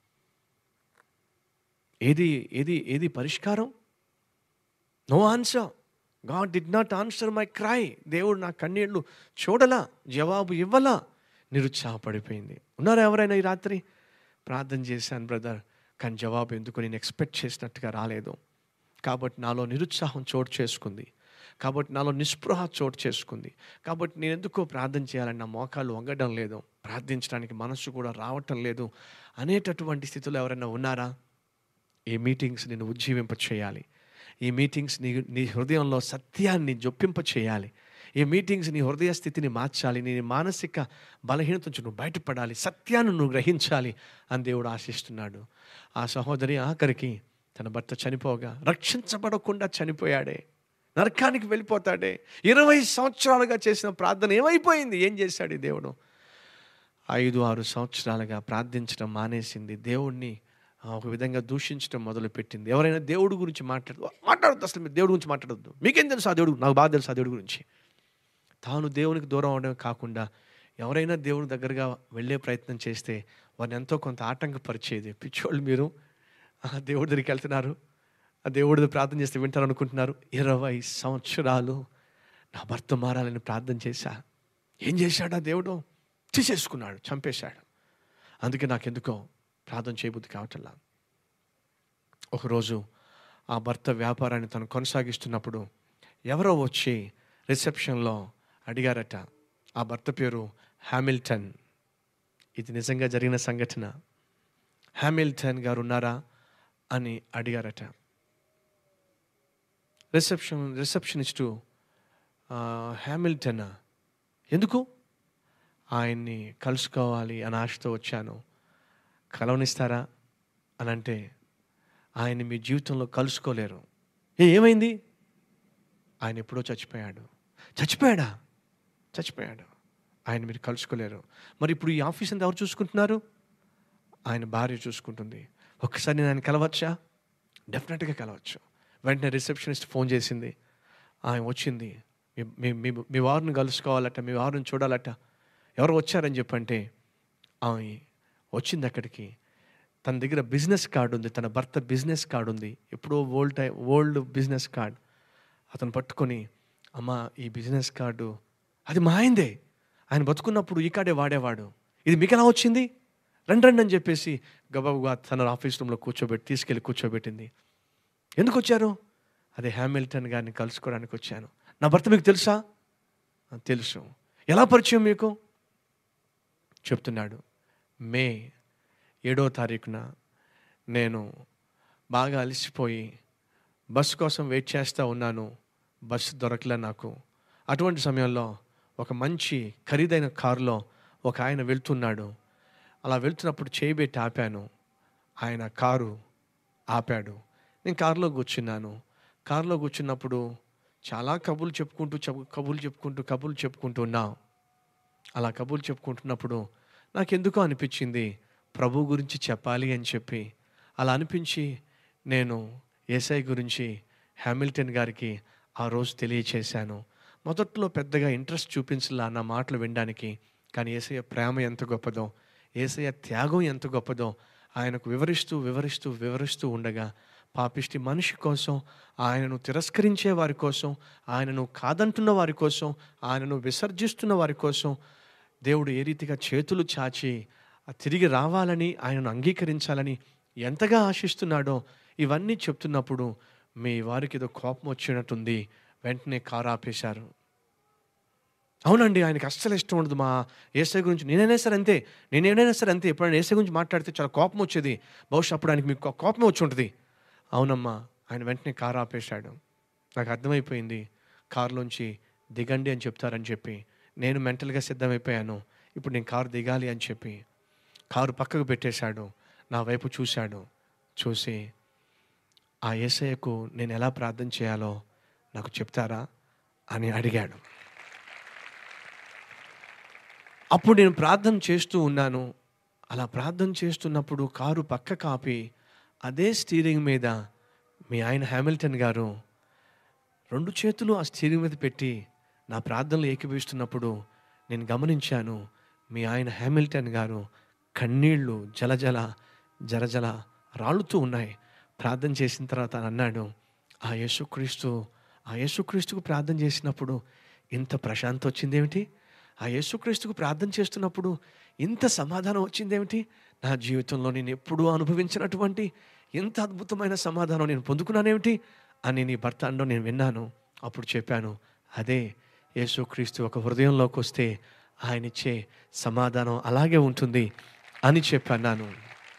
ఏది ఏది ఏది పరిష్కారం no answer God did not answer my cry దేవుడు నా కన్నీళ్ళు చూడలా జవాబు ఇవ్వలా నిరుత్సాహపడిపోయింది ఉన్నారా ఎవరైనా ఈ రాత్రి ప్రార్థన చేశాను బ్రదర్ కానీ జవాబు ఎందుకు నేను ఎక్స్పెక్ట్ చేసినట్టుగా రాలేదు కాబట్టి నాలో నిరుత్సాహం చోటు చేసుకుంది కాబట్టి నాలో నిస్పృహ చోటు చేసుకుంది కాబట్టి నేను ఎందుకో ప్రార్థన చేయాలని నా మోకాలు వంగడం లేదు ప్రార్థించడానికి మనసు కూడా రావటం లేదు అనేటటువంటి స్థితిలో ఎవరైనా ఉన్నారా ఈ మీటింగ్స్ నేను ఉజ్జీవింప చేయాలి ఈ మీటింగ్స్ నీ నీ హృదయంలో సత్యాన్ని జొప్పింప చేయాలి ఈ మీటింగ్స్ నీ హృదయ స్థితిని మార్చాలి నీ మానసిక బలహీనత నుంచి నువ్వు బయటపడాలి సత్యాన్ని నువ్వు గ్రహించాలి అని దేవుడు ఆశిస్తున్నాడు ఆ సహోదరి ఆఖరికి తన భర్త చనిపోగా రక్షించబడకుండా చనిపోయాడే నరకానికి వెళ్ళిపోతాడే ఇరవై సంవత్సరాలుగా చేసిన ప్రార్థన ఏమైపోయింది ఏం చేశాడు ఈ దేవుడు ఐదు ఆరు సంవత్సరాలుగా ప్రార్థించడం మానేసింది దేవుణ్ణి ఆ, ఒక విధంగా దూషించడం మొదలుపెట్టింది ఎవరైనా దేవుడి గురించి మాట్లాడు మాట్లాడద్దు అసలు మీరు దేవుడి గురించి మాట్లాడద్దు మీకేం తెలుసు ఆ దేవుడు నాకు బాగా తెలుసు ఆ దేవుడి గురించి తాను దేవునికి దూరం అవడమే కాకుండా ఎవరైనా దేవుడి దగ్గరగా వెళ్ళే ప్రయత్నం చేస్తే వారిని ఎంతో కొంత ఆటంకపరిచేది పిచ్చోళ్ళు మీరు ఆ దేవుడి దగ్గరికి వెళ్తున్నారు ఆ దేవుడి దగ్గర ప్రార్థన చేస్తే వింటారు అనుకుంటున్నారు ఇరవై సంవత్సరాలు నా భర్త మారాలని ప్రార్థన చేశా ఏం చేశాడు ఆ దేవుడు తీసేసుకున్నాడు చంపేశాడు అందుకే నాకెందుకో ప్రార్థన చేయబుద్ధి కావటంలా ఒకరోజు ఆ భర్త వ్యాపారాన్ని తను కొనసాగిస్తున్నప్పుడు ఎవరో వచ్చి రిసెప్షన్లో అడిగారట ఆ భర్త పేరు హ్యామిల్టన్ ఇది నిజంగా జరిగిన సంఘటన హ్యామిల్టన్ గారు ఉన్నారా అని అడిగారట రిసెప్షన్ రిసెప్షనిస్టు "ఆ, హ్యామిల్టన్ ఎందుకు ఆయన్ని కలుసుకోవాలి అని ఆశతో వచ్చాను కలవనిస్తారా అని అంటే ఆయన్ని మీ జీవితంలో కలుసుకోలేరు ఏ ఏమైంది ఆయన ఎప్పుడో చచ్చిపోయాడు చచ్చిపోయాడా చచ్చిపోయాడు ఆయన మీరు కలుసుకోలేరు మరి ఇప్పుడు ఈ ఆఫీస్ అంతా ఎవరు చూసుకుంటున్నారు ఆయన భార్య చూసుకుంటుంది ఒక్కసారి నేను ఆయన కలవచ్చా డెఫినెట్గా కలవచ్చు వెంటనే రిసెప్షనిస్ట్ ఫోన్ చేసింది ఆయన వచ్చింది మీ- మీ మీ మీ వారిని కలుసుకోవాలట మీ వారిని చూడాలట ఎవరు వచ్చారని చెప్పంటే ఆమె వచ్చింది అక్కడికి తన దగ్గర బిజినెస్ కార్డు ఉంది తన భర్త బిజినెస్ కార్డు ఉంది ఎప్పుడో old time old business card అతను పట్టుకొని అమ్మ ఈ బిజినెస్ కార్డు అది మా ఆయనదే ఆయన బతుకున్నప్పుడు ఈ కార్డే వాడేవాడు ఇది మీకు ఎలా వచ్చింది రండి రండి అని చెప్పేసి గబాబుగా తన ఆఫీస్ రూమ్లో కూర్చోబెట్టి తీసుకెళ్ళి కూర్చోబెట్టింది ఎందుకు వచ్చారు అదే హ్యామిల్టన్ గారిని కలుసుకోవడానికి వచ్చాను నా భర్త మీకు తెలుసా "ఆ, తెలుసు ఎలా పరిచయం మీకు చెప్తున్నాడు మే ఏడో తారీఖున నేను బాగా అలసిపోయి బస్సు కోసం వెయిట్ చేస్తూ ఉన్నాను బస్సు దొరకలే నాకు అటువంటి సమయంలో ఒక మంచి ఖరీదైన కారులో ఒక ఆయన వెళ్తున్నాడు అలా వెళ్తున్నప్పుడు చేయబెట్టి ఆపాను ఆయన కారు ఆపాడు నేను కారులో కూర్చున్నాను కారులో కూర్చున్నప్పుడు చాలా కబుర్లు చెప్పుకుంటూ చెప్పు కబుర్లు చెప్పుకుంటూ కబుర్లు చెప్పుకుంటూ ఉన్నాం అలా కబుర్లు చెప్పుకుంటున్నప్పుడు నాకెందుకో అనిపించింది ప్రభు గురించి చెప్పాలి అని చెప్పి అలా అనిపించి నేను ఏసఐ గురించి హ్యామిల్టన్ గారికి ఆ రోజు తెలియచేశాను మొదట్లో పెద్దగా ఇంట్రెస్ట్ చూపించలా నా మాటలు వినడానికి కానీ ఏసయ్య ప్రేమ ఎంత గొప్పదో ఏసయ్య త్యాగం ఎంత గొప్పదో ఆయనకు వివరిస్తూ వివరిస్తూ వివరిస్తూ ఉండగా పాపిష్టి మనిషి కోసం ఆయనను తిరస్కరించే వారి కోసం ఆయనను కాదంటున్న వారి కోసం ఆయనను విసర్జిస్తున్న వారి కోసం దేవుడు ఏ రీతిగా చేతులు చాచి ఆ తిరిగి రావాలని ఆయనను అంగీకరించాలని ఎంతగా ఆశిస్తున్నాడో ఇవన్నీ చెప్తున్నప్పుడు మీ వారికి ఏదో కోపం వచ్చినట్టుంది వెంటనే కారు ఆపేశారు అవునండి ఆయనకి అస్సలు ఇష్టం ఉండదు మా ఏసై గురించి నేనైనా సరే అంతే నేనేనైనా సరే అంతే ఎప్పుడైనా ఏసై గురించి మాట్లాడితే చాలా కోపం వచ్చేది బహుశా అప్పుడు ఆయనకి మీకు కోపం వచ్చి ఉంటుంది అవునమ్మా ఆయన వెంటనే కారు ఆపేశాడు నాకు అర్థమైపోయింది కారులోంచి దిగండి అని చెప్తారని చెప్పి నేను మెంటల్గా సిద్ధమైపోయాను ఇప్పుడు నేను కారు దిగాలి అని చెప్పి కారు పక్కకు పెట్టేశాడు నా వైపు చూశాడు చూసి ఆ ఏసయ్యకు నేను ఎలా ప్రార్థన చేయాలో నాకు చెప్తారా అని అడిగాడు అప్పుడు నేను ప్రార్థన చేస్తూ ఉన్నాను అలా ప్రార్థన చేస్తున్నప్పుడు కారు పక్క కాపి అదే స్టీరింగ్ మీద మీ ఆయన హ్యామిల్టన్ గారు రెండు చేతులు ఆ స్టీరింగ్ మీద పెట్టి నా ప్రార్థనలు ఏకీభవిస్తున్నప్పుడు నేను గమనించాను మీ ఆయన హ్యామిల్టన్ గారు కన్నీళ్లు జలజల జలజల రాలుతూ ఉన్నాయి ప్రార్థన చేసిన తర్వాత ఆయన అన్నాడు ఆ యేసుక్రీస్తు ఆ యేసుక్రీస్తుకు ప్రార్థన చేసినప్పుడు ఇంత ప్రశాంతత వచ్చిందేమిటి ఆ యేసుక్రీస్తుకు ప్రార్థన చేస్తున్నప్పుడు ఇంత సమాధానం వచ్చిందేమిటి నా జీవితంలో నేను ఎప్పుడూ అనుభవించినటువంటి ఇంత అద్భుతమైన సమాధానం నేను పొందుకున్నానేమిటి అని నీ భర్త అనడం నేను విన్నాను అప్పుడు చెప్పాను అదే యేసుక్రీస్తు ఒక హృదయంలోకి వస్తే ఆయన ఇచ్చే సమాధానం అలాగే ఉంటుంది అని చెప్పన్నాను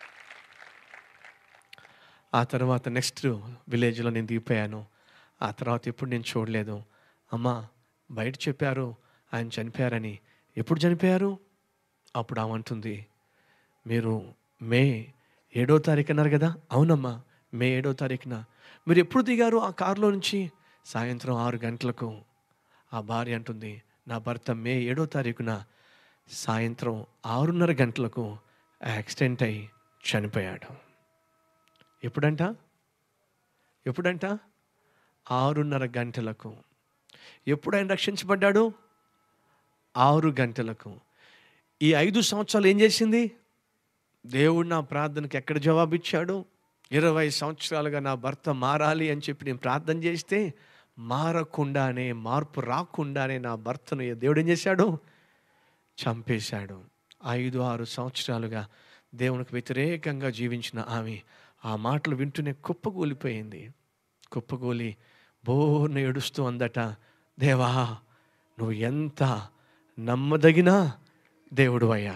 ఆ తర్వాత నెక్స్ట్ విలేజ్లో నేను దిగిపోయాను ఆ తర్వాత ఎప్పుడు నేను చూడలేదు అమ్మా బయట చెప్పారు ఆయన చనిపోయారని ఎప్పుడు చనిపోయారు అప్పుడు ఆమె అంటుంది మీరు మే ఏడో తారీఖు అన్నారు కదా అవునమ్మా మే ఏడో తారీఖున మీరు ఎప్పుడు దిగారు ఆ కారులో నుంచి సాయంత్రం ఆరు గంటలకు ఆ భార్య అంటుంది నా భర్త మే ఏడో తారీఖున సాయంత్రం ఆరున్నర గంటలకు యాక్సిడెంట్ అయి చనిపోయాడు ఎప్పుడంట ఎప్పుడంట ఆరున్నర గంటలకు ఎప్పుడు ఆయన రక్షించబడ్డాడు ఆరు గంటలకు ఈ ఐదు సంవత్సరాలు ఏం చేసింది దేవుడు నా ప్రార్థనకి ఎక్కడ జవాబిచ్చాడు ఇరవై సంవత్సరాలుగా నా భర్త మారాలి అని చెప్పి నేను ప్రార్థన చేస్తే మారకుండానే మార్పు రాకుండానే నా భర్తను దేవుడు ఏం చేశాడు చంపేశాడు ఐదు ఆరు సంవత్సరాలుగా దేవునికి వ్యతిరేకంగా జీవించిన ఆమె ఆ మాటలు వింటూనే కుప్పకూలిపోయింది కుప్పకూలి బోర్న ఏడుస్తూ అందట దేవా నువ్వు ఎంత నమ్మదగిన దేవుడు అయ్యా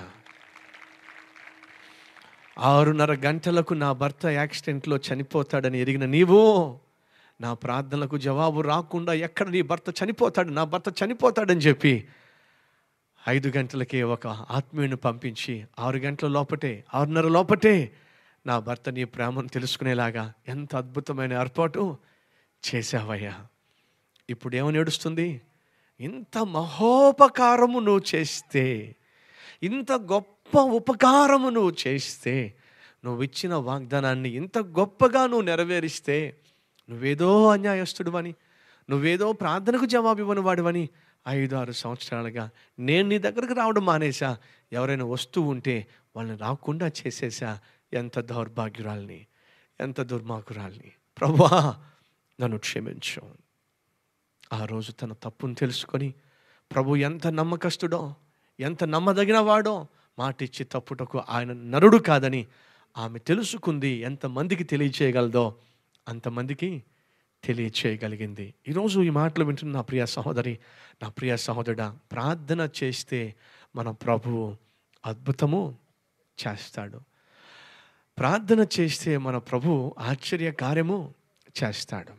ఆరున్నర గంటలకు నా భర్త యాక్సిడెంట్లో చనిపోతాడని ఎరిగిన నీవు నా ప్రార్థనలకు జవాబు రాకుండా ఎక్కడ నీ భర్త చనిపోతాడు నా భర్త చనిపోతాడని చెప్పి ఐదు గంటలకే ఒక ఆత్మీయుని పంపించి ఆరు గంటల లోపటే ఆరున్నర లోపటే నా భర్త నీ ప్రేమను తెలుసుకునేలాగా ఎంత అద్భుతమైన ఏర్పాటు చేశావయ్యా ఇప్పుడు ఏమని ఏడుస్తుంది ఇంత మహోపకారము నువ్వు చేస్తే ఇంత గొప్ప ఉపకారము నువ్వు చేస్తే నువ్వు ఇచ్చిన వాగ్దానాన్ని ఇంత గొప్పగా నువ్వు నెరవేరిస్తే నువ్వేదో అన్యాయస్తుడు అని నువ్వేదో ప్రార్థనకు జవాబు ఇవ్వని వాడివని ఐదు ఆరు సంవత్సరాలుగా నేను నీ దగ్గరకు రావడం మానేసా ఎవరైనా వస్తూ ఉంటే వాళ్ళని రాకుండా చేసేసా ఎంత దౌర్భాగ్యురాల్ని ఎంత దుర్మార్గురాల్ని ప్రభా నన్ను క్షమించు ఆ రోజు తన తప్పును తెలుసుకొని ప్రభు ఎంత నమ్మకస్తుడో ఎంత నమ్మదగిన వాడో మాట ఇచ్చి తప్పుటకు ఆయన నరుడు కాదని ఆమె తెలుసుకుంది ఎంతమందికి తెలియచేయగలదో అంతమందికి తెలియచేయగలిగింది ఈరోజు ఈ మాటలు వింటున్న నా ప్రియ సహోదరి నా ప్రియ సహోదరుడా ప్రార్థన చేస్తే మన ప్రభువు అద్భుతము చేస్తాడు ప్రార్థన చేస్తే మన ప్రభు ఆశ్చర్య కార్యము చేస్తాడు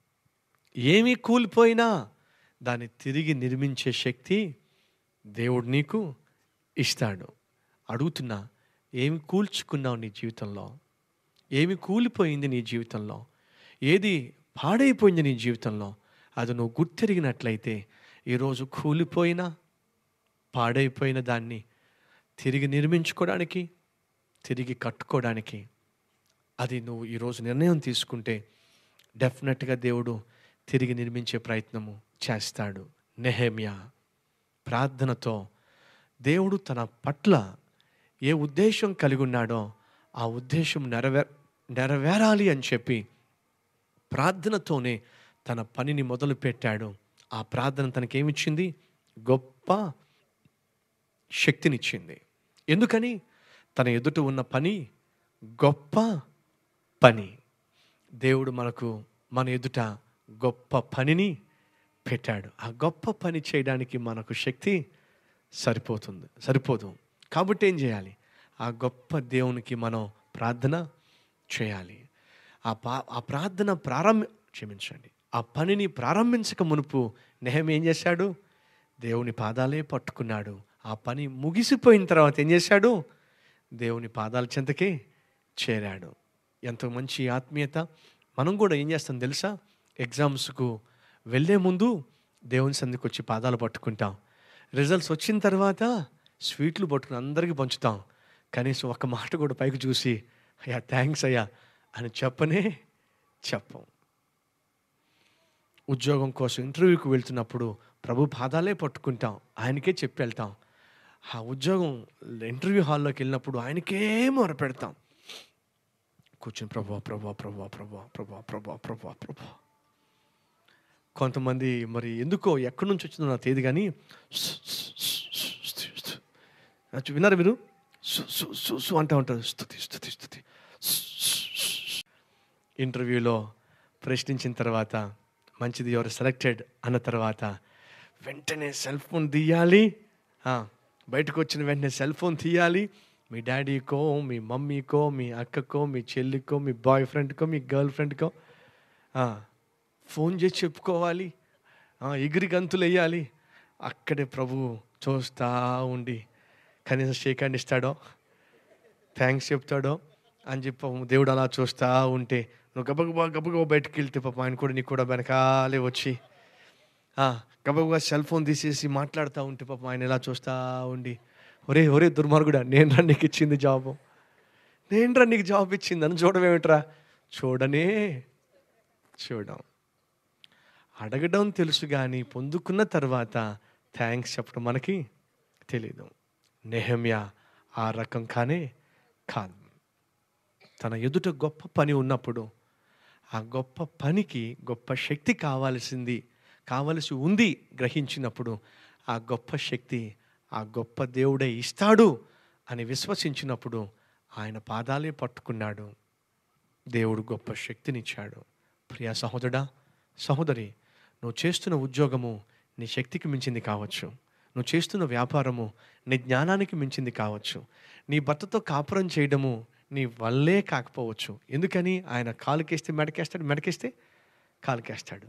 ఏమీ కూలిపోయినా దాన్ని తిరిగి నిర్మించే శక్తి దేవుడు నీకు ఇస్తాడు అడుగుతున్నా ఏమి కూల్చుకున్నావు నీ జీవితంలో ఏమి కూలిపోయింది నీ జీవితంలో ఏది పాడైపోయింది నీ జీవితంలో అది నువ్వు గుర్తెరిగినట్లయితే ఈరోజు కూలిపోయిన పాడైపోయిన దాన్ని తిరిగి నిర్మించుకోవడానికి తిరిగి కట్టుకోవడానికి అది నువ్వు ఈరోజు నిర్ణయం తీసుకుంటే డెఫినెట్గా దేవుడు తిరిగి నిర్మించే ప్రయత్నము చేస్తాడు నెహమ్యా ప్రార్థనతో దేవుడు తన పట్ల ఏ ఉద్దేశం కలిగి ఉన్నాడో ఆ ఉద్దేశం నెరవే నెరవేరాలి అని చెప్పి ప్రార్థనతోనే తన పనిని మొదలు పెట్టాడు ఆ ప్రార్థన తనకేమిచ్చింది గొప్ప శక్తినిచ్చింది ఎందుకని తన ఎదుట ఉన్న పని గొప్ప పని దేవుడు మనకు మన ఎదుట గొప్ప పనిని పెట్టాడు ఆ గొప్ప పని చేయడానికి మనకు శక్తి సరిపోతుంది సరిపోదు కాబట్టి ఏం చేయాలి ఆ గొప్ప దేవునికి మనం ప్రార్థన చేయాలి ఆ పా ఆ ప్రార్థన ప్రారంభ క్షమించండి ఆ పనిని ప్రారంభించక మునుపు నెహం ఏం చేశాడు దేవుని పాదాలే పట్టుకున్నాడు ఆ పని ముగిసిపోయిన తర్వాత ఏం చేశాడు దేవుని పాదాల చెంతకే చేరాడు ఎంత మంచి ఆత్మీయత మనం కూడా ఏం చేస్తాం తెలుసా ఎగ్జామ్స్కు వెళ్ళే ముందు దేవుని సందికి వచ్చి పాదాలు పట్టుకుంటాం రిజల్ట్స్ వచ్చిన తర్వాత స్వీట్లు పట్టుకుని అందరికీ పంచుతాం కనీసం ఒక మాట కూడా పైకి చూసి అయ్యా థ్యాంక్స్ అయ్యా అని చెప్పనే చెప్పం ఉద్యోగం కోసం ఇంటర్వ్యూకి వెళ్తున్నప్పుడు ప్రభు పాదాలే పట్టుకుంటాం ఆయనకే చెప్పి వెళ్తాం ఆ ఉద్యోగం ఇంటర్వ్యూ హాల్లోకి వెళ్ళినప్పుడు ఆయనకే మొర పెడతాం కూర్చుని ప్రభా ప్రభా ప్రభా ప్రభా ప్రభా ప్రభా ప్రభా ప్రభా కొంతమంది మరి ఎందుకో ఎక్కడి నుంచి వచ్చిందో నాకు తెలియదు కానీ సు, సు, సు, సు, స్తు, స్తు. అది విన్నారా మీరు సు సు సు సు అంటూ ఉంటారు స్థుతి స్థుతి స్థుతి సు, సు, సు, సు. ఇంటర్వ్యూలో ప్రశ్నించిన తర్వాత మంచిది ఎవరు సెలెక్టెడ్ అన్న తర్వాత వెంటనే సెల్ ఫోన్ తీయాలి ఆ, బయటకు వచ్చిన వెంటనే సెల్ ఫోన్ తీయాలి మీ డాడీకో మీ మమ్మీకో మీ అక్కకో మీ చెల్లికో మీ బాయ్ ఫ్రెండ్కో మీ గర్ల్ ఫ్రెండ్కో ఫోన్ చేసి చెప్పుకోవాలి ఆ, ఎగిరి గంతులు వేయాలి అక్కడే ప్రభు చూస్తా ఉండి కనీసం షేక్ హ్యాండ్ ఇస్తాడో థ్యాంక్స్ చెప్తాడో అని చెప్పి పాపం దేవుడు అలా చూస్తా ఉంటే నువ్వు గబగబా గబగబా బయటకు వెళ్తే పాప ఆయన కూడా నీకు కూడా వెనకాలే వచ్చి ఆ, గబగబా సెల్ ఫోన్ తీసేసి మాట్లాడుతూ ఉంటే పాపం ఆయన ఎలా చూస్తా ఉండి ఒరే ఒరే దుర్మార్గుడా నేను రా నీకు ఇచ్చింది జాబు నేను రా నీకు జాబ్ ఇచ్చింది అని చూడమేమిట్రా చూడనే చూడం అడగడం తెలుసు కానీ పొందుకున్న తర్వాత థ్యాంక్స్ చెప్పడం మనకి తెలీదు నెహమ్యా ఆ రకం కానే కాదు తన ఎదుట గొప్ప పని ఉన్నప్పుడు ఆ గొప్ప పనికి గొప్ప శక్తి కావాల్సింది కావలసి ఉంది గ్రహించినప్పుడు ఆ గొప్ప శక్తి ఆ గొప్ప దేవుడే ఇస్తాడు అని విశ్వసించినప్పుడు ఆయన పాదాలే పట్టుకున్నాడు దేవుడు గొప్ప శక్తినిచ్చాడు ప్రియా సహోదరుడా సహోదరి నువ్వు చేస్తున్న ఉద్యోగము నీ శక్తికి మించింది కావచ్చు నువ్వు చేస్తున్న వ్యాపారము నీ జ్ఞానానికి మించింది కావచ్చు నీ భర్తతో కాపురం చేయడము నీ వల్లే కాకపోవచ్చు ఎందుకని ఆయన కాలుకేస్తే మెడకేస్తాడు మెడకేస్తే కాలుకేస్తాడు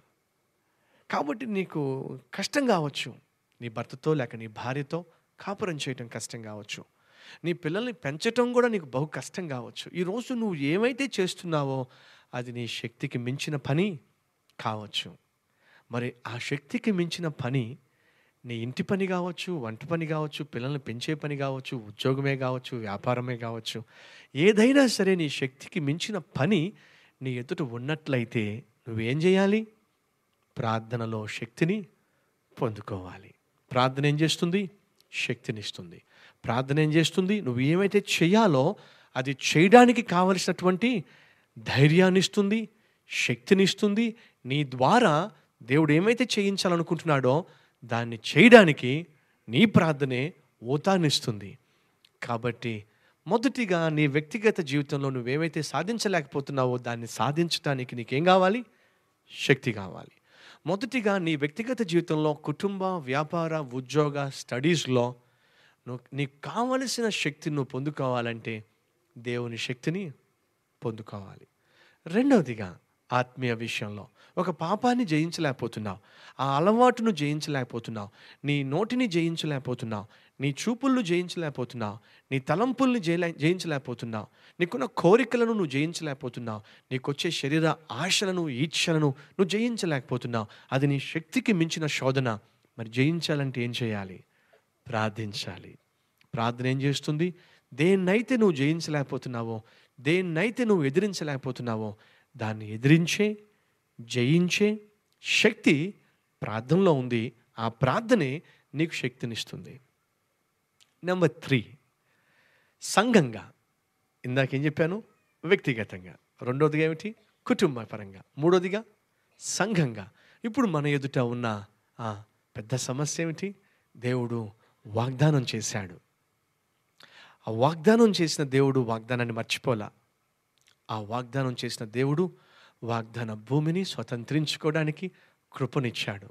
కాబట్టి నీకు కష్టం కావచ్చు నీ భర్తతో లేక నీ భార్యతో కాపురం చేయటం కష్టం కావచ్చు నీ పిల్లల్ని పెంచటం కూడా నీకు బహు కష్టం కావచ్చు ఈరోజు నువ్వు ఏమైతే చేస్తున్నావో అది నీ శక్తికి మించిన పని కావచ్చు మరి ఆ శక్తికి మించిన పని నీ ఇంటి పని కావచ్చు వంట పని కావచ్చు పిల్లల్ని పెంచే పని కావచ్చు ఉద్యోగమే కావచ్చు వ్యాపారమే కావచ్చు ఏదైనా సరే నీ శక్తికి మించిన పని నీ ఎదుట ఉన్నట్లయితే నువ్వేం చేయాలి ప్రార్థనలో శక్తిని పొందుకోవాలి ప్రార్థన ఏం చేస్తుంది శక్తినిస్తుంది ప్రార్థన ఏం చేస్తుంది నువ్వు ఏమైతే చేయాలో అది చేయడానికి కావలసినటువంటి ధైర్యాన్ని ఇస్తుంది శక్తినిస్తుంది నీ ద్వారా దేవుడు ఏమైతే చేయించాలనుకుంటున్నాడో దాన్ని చేయడానికి నీ ప్రార్థనే ఊతాన్నిస్తుంది కాబట్టి మొదటిగా నీ వ్యక్తిగత జీవితంలో నువ్వేమైతే సాధించలేకపోతున్నావో దాన్ని సాధించడానికి నీకేం కావాలి శక్తి కావాలి మొదటిగా నీ వ్యక్తిగత జీవితంలో కుటుంబ వ్యాపార ఉద్యోగ స్టడీస్లో నువ్వు నీకు కావలసిన శక్తిని నువ్వు పొందుకోవాలంటే దేవుని శక్తిని పొందుకోవాలి రెండవదిగా ఆత్మీయ విషయంలో ఒక పాపాన్ని జయించలేకపోతున్నావు ఆ అలవాటును జయించలేకపోతున్నావు నీ నోటిని జయించలేకపోతున్నావు నీ చూపులను జయించలేకపోతున్నావు నీ తలంపుల్ని జయలే జయించలేకపోతున్నావు నీకున్న కోరికలను నువ్వు జయించలేకపోతున్నావు నీకొచ్చే శరీర ఆశలను ఈచ్ఛలను నువ్వు జయించలేకపోతున్నావు అది నీ శక్తికి మించిన శోధన మరి జయించాలంటే ఏం చేయాలి ప్రార్థించాలి ప్రార్థన ఏం చేస్తుంది దేన్నైతే నువ్వు జయించలేకపోతున్నావో దేన్నైతే నువ్వు ఎదిరించలేకపోతున్నావో దాన్ని ఎదిరించే జయించే శక్తి ప్రార్థనలో ఉంది ఆ ప్రార్థనే నీకు శక్తినిస్తుంది నెంబర్ త్రీ సంఘంగా ఇందాక ఏం చెప్పాను వ్యక్తిగతంగా రెండోదిగా ఏమిటి కుటుంబ పరంగా మూడోదిగా సంఘంగా ఇప్పుడు మన ఎదుట ఉన్న ఆ పెద్ద సమస్య ఏమిటి దేవుడు వాగ్దానం చేశాడు ఆ వాగ్దానం చేసిన దేవుడు వాగ్దానాన్ని మర్చిపోలా ఆ వాగ్దానం చేసిన దేవుడు వాగ్దాన భూమిని స్వతంత్రించుకోవడానికి కృపనిచ్చాడు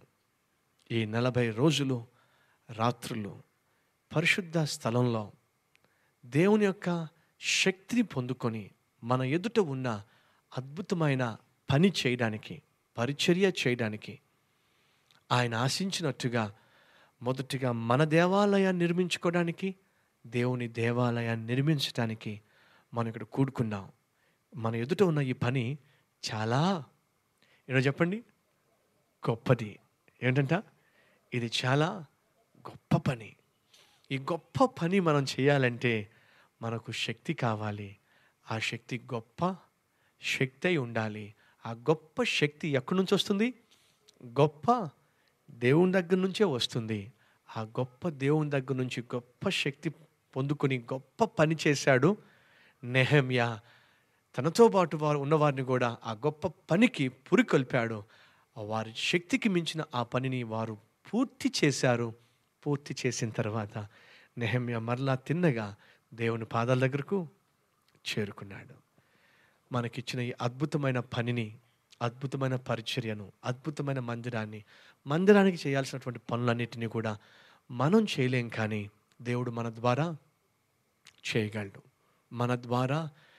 ఈ నలభై రోజులు రాత్రులు పరిశుద్ధ స్థలంలో దేవుని యొక్క శక్తిని పొందుకొని మన ఎదుట ఉన్న అద్భుతమైన పని చేయడానికి పరిచర్య చేయడానికి ఆయన ఆశించినట్టుగా మొదటిగా మన దేవాలయాన్ని నిర్మించుకోవడానికి దేవుని దేవాలయాన్ని నిర్మించడానికి మనం ఇక్కడ కూడుకున్నాం మన ఎదుట ఉన్న ఈ పని చాలా ఏదో చెప్పండి గొప్పది ఏంటంట ఇది చాలా గొప్ప పని ఈ గొప్ప పని మనం చేయాలంటే మనకు శక్తి కావాలి ఆ శక్తి గొప్ప శక్తి అయి ఉండాలి ఆ గొప్ప శక్తి ఎక్కడి నుంచి వస్తుంది గొప్ప దేవుని దగ్గర నుంచే వస్తుంది ఆ గొప్ప దేవుని దగ్గర నుంచి గొప్ప శక్తి పొందుకొని గొప్ప పని చేశాడు నెహమ్యా తనతో పాటు వారు ఉన్నవారిని కూడా ఆ గొప్ప పనికి పురికొల్పాడు ఆ వారి శక్తికి మించిన ఆ పనిని వారు పూర్తి చేశారు పూర్తి చేసిన తర్వాత నెహమ్య మరలా తిన్నగా దేవుని పాదాల దగ్గరకు చేరుకున్నాడు మనకిచ్చిన ఈ అద్భుతమైన పనిని అద్భుతమైన పరిచర్యను అద్భుతమైన మందిరాన్ని మందిరానికి చేయాల్సినటువంటి పనులన్నిటినీ కూడా మనం చేయలేం కానీ దేవుడు మన ద్వారా చేయగలడు మన ద్వారా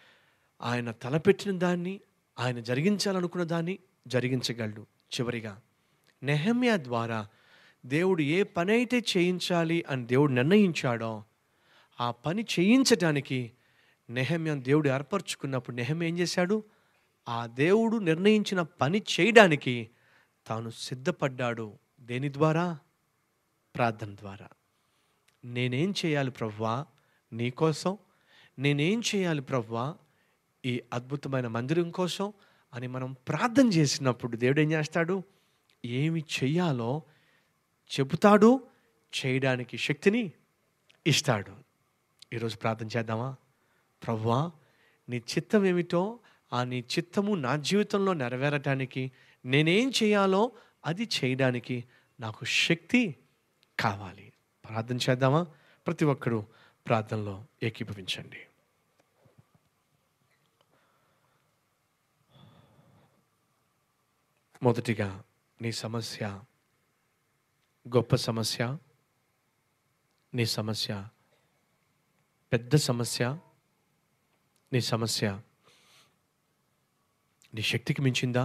ఆయన తలపెట్టిన దాన్ని ఆయన జరిగించాలనుకున్న దాన్ని జరిగించగలడు చివరిగా నెహమ్యా ద్వారా దేవుడు ఏ పని అయితే చేయించాలి అని దేవుడు నిర్ణయించాడో ఆ పని చేయించడానికి నెహమ్యం దేవుడు ఏర్పరచుకున్నప్పుడు నెహమ్య ఏం చేశాడు ఆ దేవుడు నిర్ణయించిన పని చేయడానికి తాను సిద్ధపడ్డాడు దేని ద్వారా ప్రార్థన ద్వారా నేనేం చేయాలి ప్రవ్వా నీకోసం నేనేం చేయాలి ప్రవ్వా ఈ అద్భుతమైన మందిరం కోసం అని మనం ప్రార్థన చేసినప్పుడు దేవుడు ఏం చేస్తాడు ఏమి చెయ్యాలో చెబుతాడు చేయడానికి శక్తిని ఇస్తాడు ఈరోజు ప్రార్థన చేద్దామా ప్రవ్వా నీ చిత్తం ఏమిటో ఆ నీ చిత్తము నా జీవితంలో నెరవేరటానికి నేనేం చేయాలో అది చేయడానికి నాకు శక్తి కావాలి ప్రార్థన చేద్దామా ప్రతి ఒక్కరూ ప్రార్థనలో ఏకీభవించండి మొదటిగా నీ సమస్య గొప్ప సమస్య నీ సమస్య పెద్ద సమస్య నీ సమస్య నీ శక్తికి మించిందా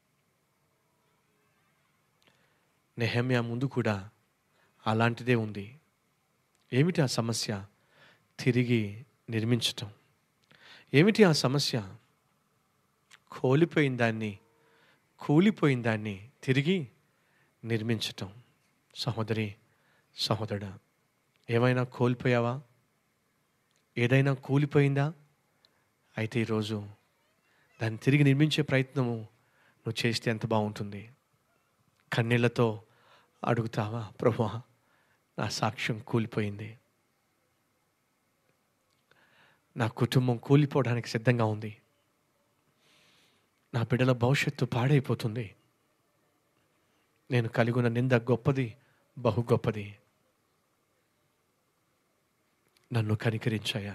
నెహమ్య ముందు కూడా అలాంటిదే ఉంది ఏమిటి ఆ సమస్య తిరిగి నిర్మించటం ఏమిటి ఆ సమస్య కోల్పోయిన దాన్ని కూలిపోయిన దాన్ని తిరిగి నిర్మించటం సహోదరి సహోదరుడా ఏమైనా కోల్పోయావా ఏదైనా కూలిపోయిందా అయితే ఈరోజు దాన్ని తిరిగి నిర్మించే ప్రయత్నము నువ్వు చేస్తే ఎంత బాగుంటుంది కన్నీళ్లతో అడుగుతావా ప్రభా నా సాక్ష్యం కూలిపోయింది నా కుటుంబం కూలిపోవడానికి సిద్ధంగా ఉంది నా బిడ్డల భవిష్యత్తు పాడైపోతుంది నేను కలిగి ఉన్న నింద గొప్పది బహు గొప్పది నన్ను కనికరించాయా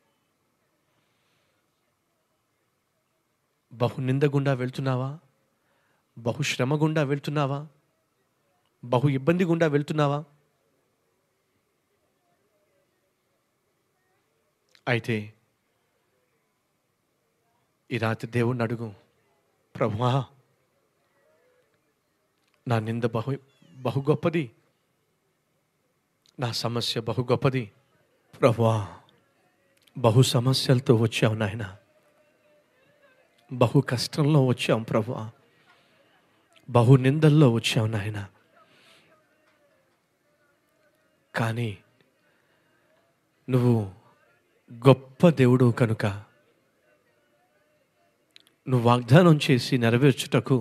బహు నింద గుండా వెళ్తున్నావా బహు శ్రమ గుండా వెళ్తున్నావా బహు ఇబ్బంది గుండా వెళ్తున్నావా అయితే ఈ రాత్రి దేవుణ్ణి అడుగు ప్రభువా నా నింద బహు బహు గొప్పది నా సమస్య బహు గొప్పది ప్రభువా బహు సమస్యలతో వచ్చావు నాయన బహు కష్టంలో వచ్చాం ప్రభువా బహు నిందల్లో వచ్చావు నాయన కానీ నువ్వు గొప్ప దేవుడు కనుక నువ్వు వాగ్దానం చేసి నెరవేర్చుటకు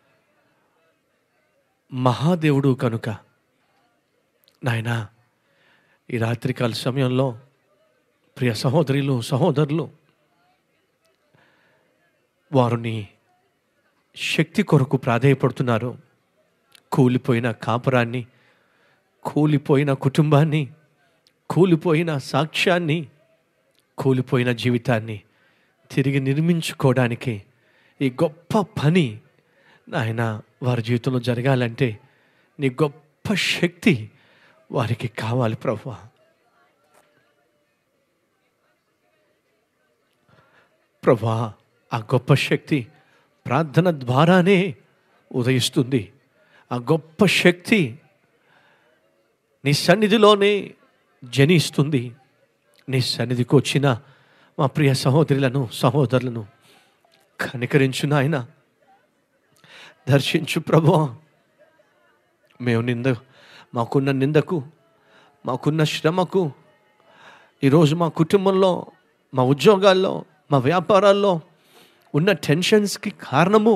మహాదేవుడు కనుక నాయనా ఈ రాత్రికాల సమయంలో ప్రియ సహోదరులు సహోదరులు వారు నీ శక్తి కొరకు ప్రాధేయపడుతున్నారు కూలిపోయిన కాపురాన్ని కూలిపోయిన కుటుంబాన్ని కూలిపోయిన సాక్ష్యాన్ని కూలిపోయిన జీవితాన్ని తిరిగి నిర్మించుకోవడానికి ఈ గొప్ప పని నాయన వారి జీవితంలో జరగాలంటే నీ గొప్ప శక్తి వారికి కావాలి ప్రభు ప్రభా ఆ గొప్ప శక్తి ప్రార్థన ద్వారానే ఉదయిస్తుంది ఆ గొప్ప శక్తి నీ సన్నిధిలోనే జనిస్తుంది నీ సన్నిధికి వచ్చిన మా ప్రియ సహోదరులను సహోదరులను కనికరించు నాయన దర్శించు ప్రభు మేము నింద మాకున్న నిందకు మాకున్న శ్రమకు ఈరోజు మా కుటుంబంలో మా ఉద్యోగాల్లో మా వ్యాపారాల్లో ఉన్న టెన్షన్స్కి కారణము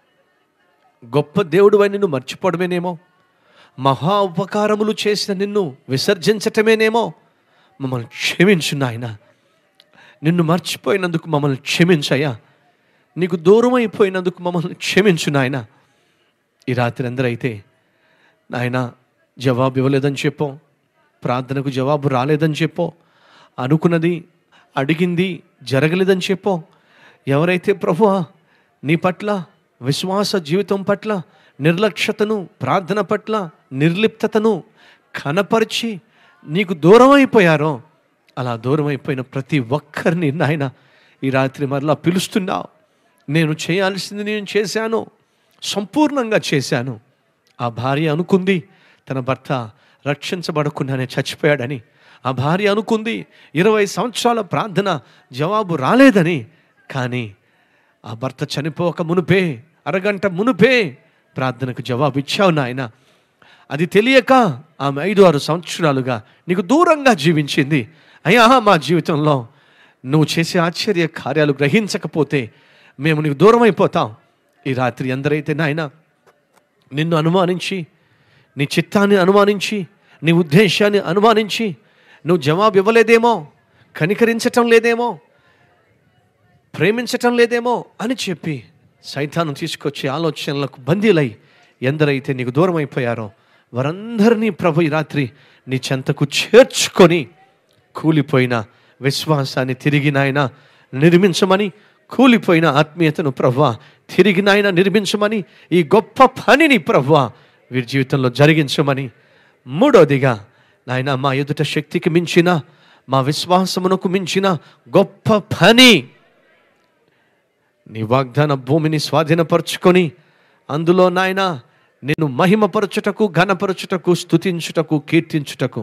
గొప్ప దేవుడు అని నిన్ను మర్చిపోవడమేనేమో మహా ఉపకారములు చేసిన నిన్ను విసర్జించటమేనేమో మమ్మల్ని క్షమించు నాయన నిన్ను మర్చిపోయినందుకు మమ్మల్ని క్షమించయ్యా నీకు దూరం అయిపోయినందుకు మమ్మల్ని క్షమించు నాయన ఈ రాత్రి అందరైతే నాయన జవాబు ఇవ్వలేదని చెప్పో ప్రార్థనకు జవాబు రాలేదని చెప్పో అనుకున్నది అడిగింది జరగలేదని చెప్పో ఎవరైతే ప్రభువా నీ పట్ల విశ్వాస జీవితం పట్ల నిర్లక్ష్యతను ప్రార్థన పట్ల నిర్లిప్తతను కనపరిచి నీకు దూరం అయిపోయారో అలా దూరం అయిపోయిన ప్రతి ఒక్కరిని నాయన ఈ రాత్రి మరలా పిలుస్తున్నావు నేను చేయాల్సింది నేను చేశాను సంపూర్ణంగా చేశాను ఆ భార్య అనుకుంది తన భర్త రక్షించబడకుండానే చచ్చిపోయాడని ఆ భార్య అనుకుంది ఇరవై సంవత్సరాల ప్రార్థన జవాబు రాలేదని కానీ ఆ భర్త చనిపోక మునుపే అరగంట మునుపే ప్రార్థనకు జవాబు ఇచ్చావు నాయన అది తెలియక ఆమె ఐదు ఆరు సంవత్సరాలుగా నీకు దూరంగా జీవించింది అయ్యా మా జీవితంలో నువ్వు చేసే ఆశ్చర్య కార్యాలు గ్రహించకపోతే మేము నీకు దూరం అయిపోతాం ఈ రాత్రి ఎందరైతే నాయన నిన్ను అనుమానించి నీ చిత్తాన్ని అనుమానించి నీ ఉద్దేశాన్ని అనుమానించి నువ్వు జవాబు ఇవ్వలేదేమో కనికరించటం లేదేమో ప్రేమించటం లేదేమో అని చెప్పి సైతాను తీసుకొచ్చి ఆలోచనలకు బందీలై ఎందరైతే నీకు దూరం అయిపోయారో వారందరినీ ప్రభు ఈ రాత్రి నీ చెంతకు చేర్చుకొని కూలిపోయిన విశ్వాసాన్ని తిరిగి నాయన నిర్మించమని కూలిపోయిన ఆత్మీయతను ప్రవ్వా తిరిగి నాయన నిర్మించమని ఈ గొప్ప పనిని ప్రవ్వా వీరి జీవితంలో జరిగించమని మూడోదిగా నాయన మా ఎదుట శక్తికి మించిన మా విశ్వాసమునకు మించిన గొప్ప పని నీ వాగ్దాన భూమిని స్వాధీనపరుచుకొని అందులో నాయన నిన్ను మహిమపరచుటకు ఘనపరచుటకు స్తుతించుటకు కీర్తించుటకు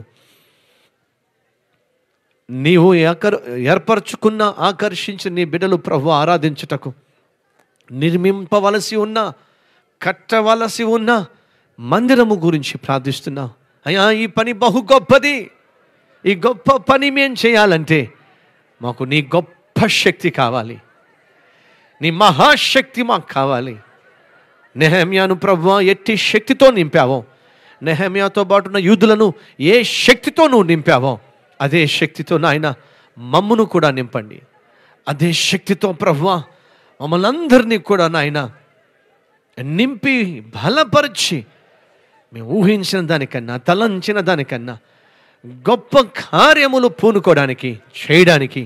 నీవు ఏకర్ ఏర్పరచుకున్న ఆకర్షించిన నీ బిడ్డలు ప్రభు ఆరాధించుటకు నిర్మింపవలసి ఉన్న కట్టవలసి ఉన్న మందిరము గురించి ప్రార్థిస్తున్నావు అయ్యా ఈ పని బహు గొప్పది ఈ గొప్ప పని మేం చేయాలంటే మాకు నీ గొప్ప శక్తి కావాలి నీ మహాశక్తి మాకు కావాలి నెహమ్యాను ప్రభు ఎట్టి శక్తితో నింపావో నెహమ్యాతో పాటున్న యూదులను ఏ శక్తితో నువ్వు నింపావో అదే శక్తితో నాయన మమ్మును కూడా నింపండి అదే శక్తితో ప్రభు మమ్మల్ని అందరినీ కూడా నాయన నింపి బలపరిచి మేము ఊహించిన దానికన్నా తలంచిన దానికన్నా గొప్ప కార్యములు పూనుకోవడానికి చేయడానికి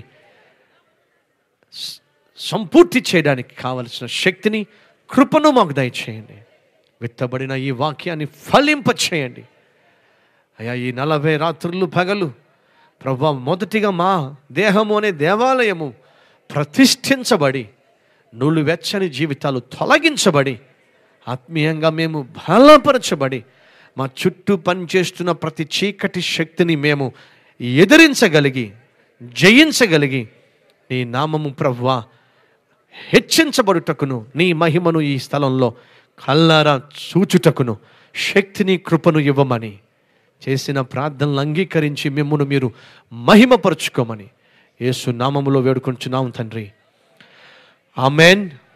సంపూర్తి చేయడానికి కావలసిన శక్తిని కృపను మాకు దయచేయండి విత్తబడిన ఈ వాక్యాన్ని ఫలింప చేయండి అయ్యా ఈ నలభై రాత్రులు పగలు ప్రభా మొదటిగా మా దేహము అనే దేవాలయము ప్రతిష్ఠించబడి నువ్వు వెచ్చని జీవితాలు తొలగించబడి ఆత్మీయంగా మేము బలపరచబడి మా చుట్టూ పనిచేస్తున్న ప్రతి చీకటి శక్తిని మేము ఎదిరించగలిగి జయించగలిగి నీ నామము ప్రవ్వా హెచ్చించబడుటకును నీ మహిమను ఈ స్థలంలో కల్లారా చూచుటకును శక్తిని కృపను ఇవ్వమని చేసిన ప్రార్థనలు అంగీకరించి మిమ్మును మీరు మహిమపరుచుకోమని యేసు నామములో వేడుకొంచున్నాం తండ్రి ఆమెన్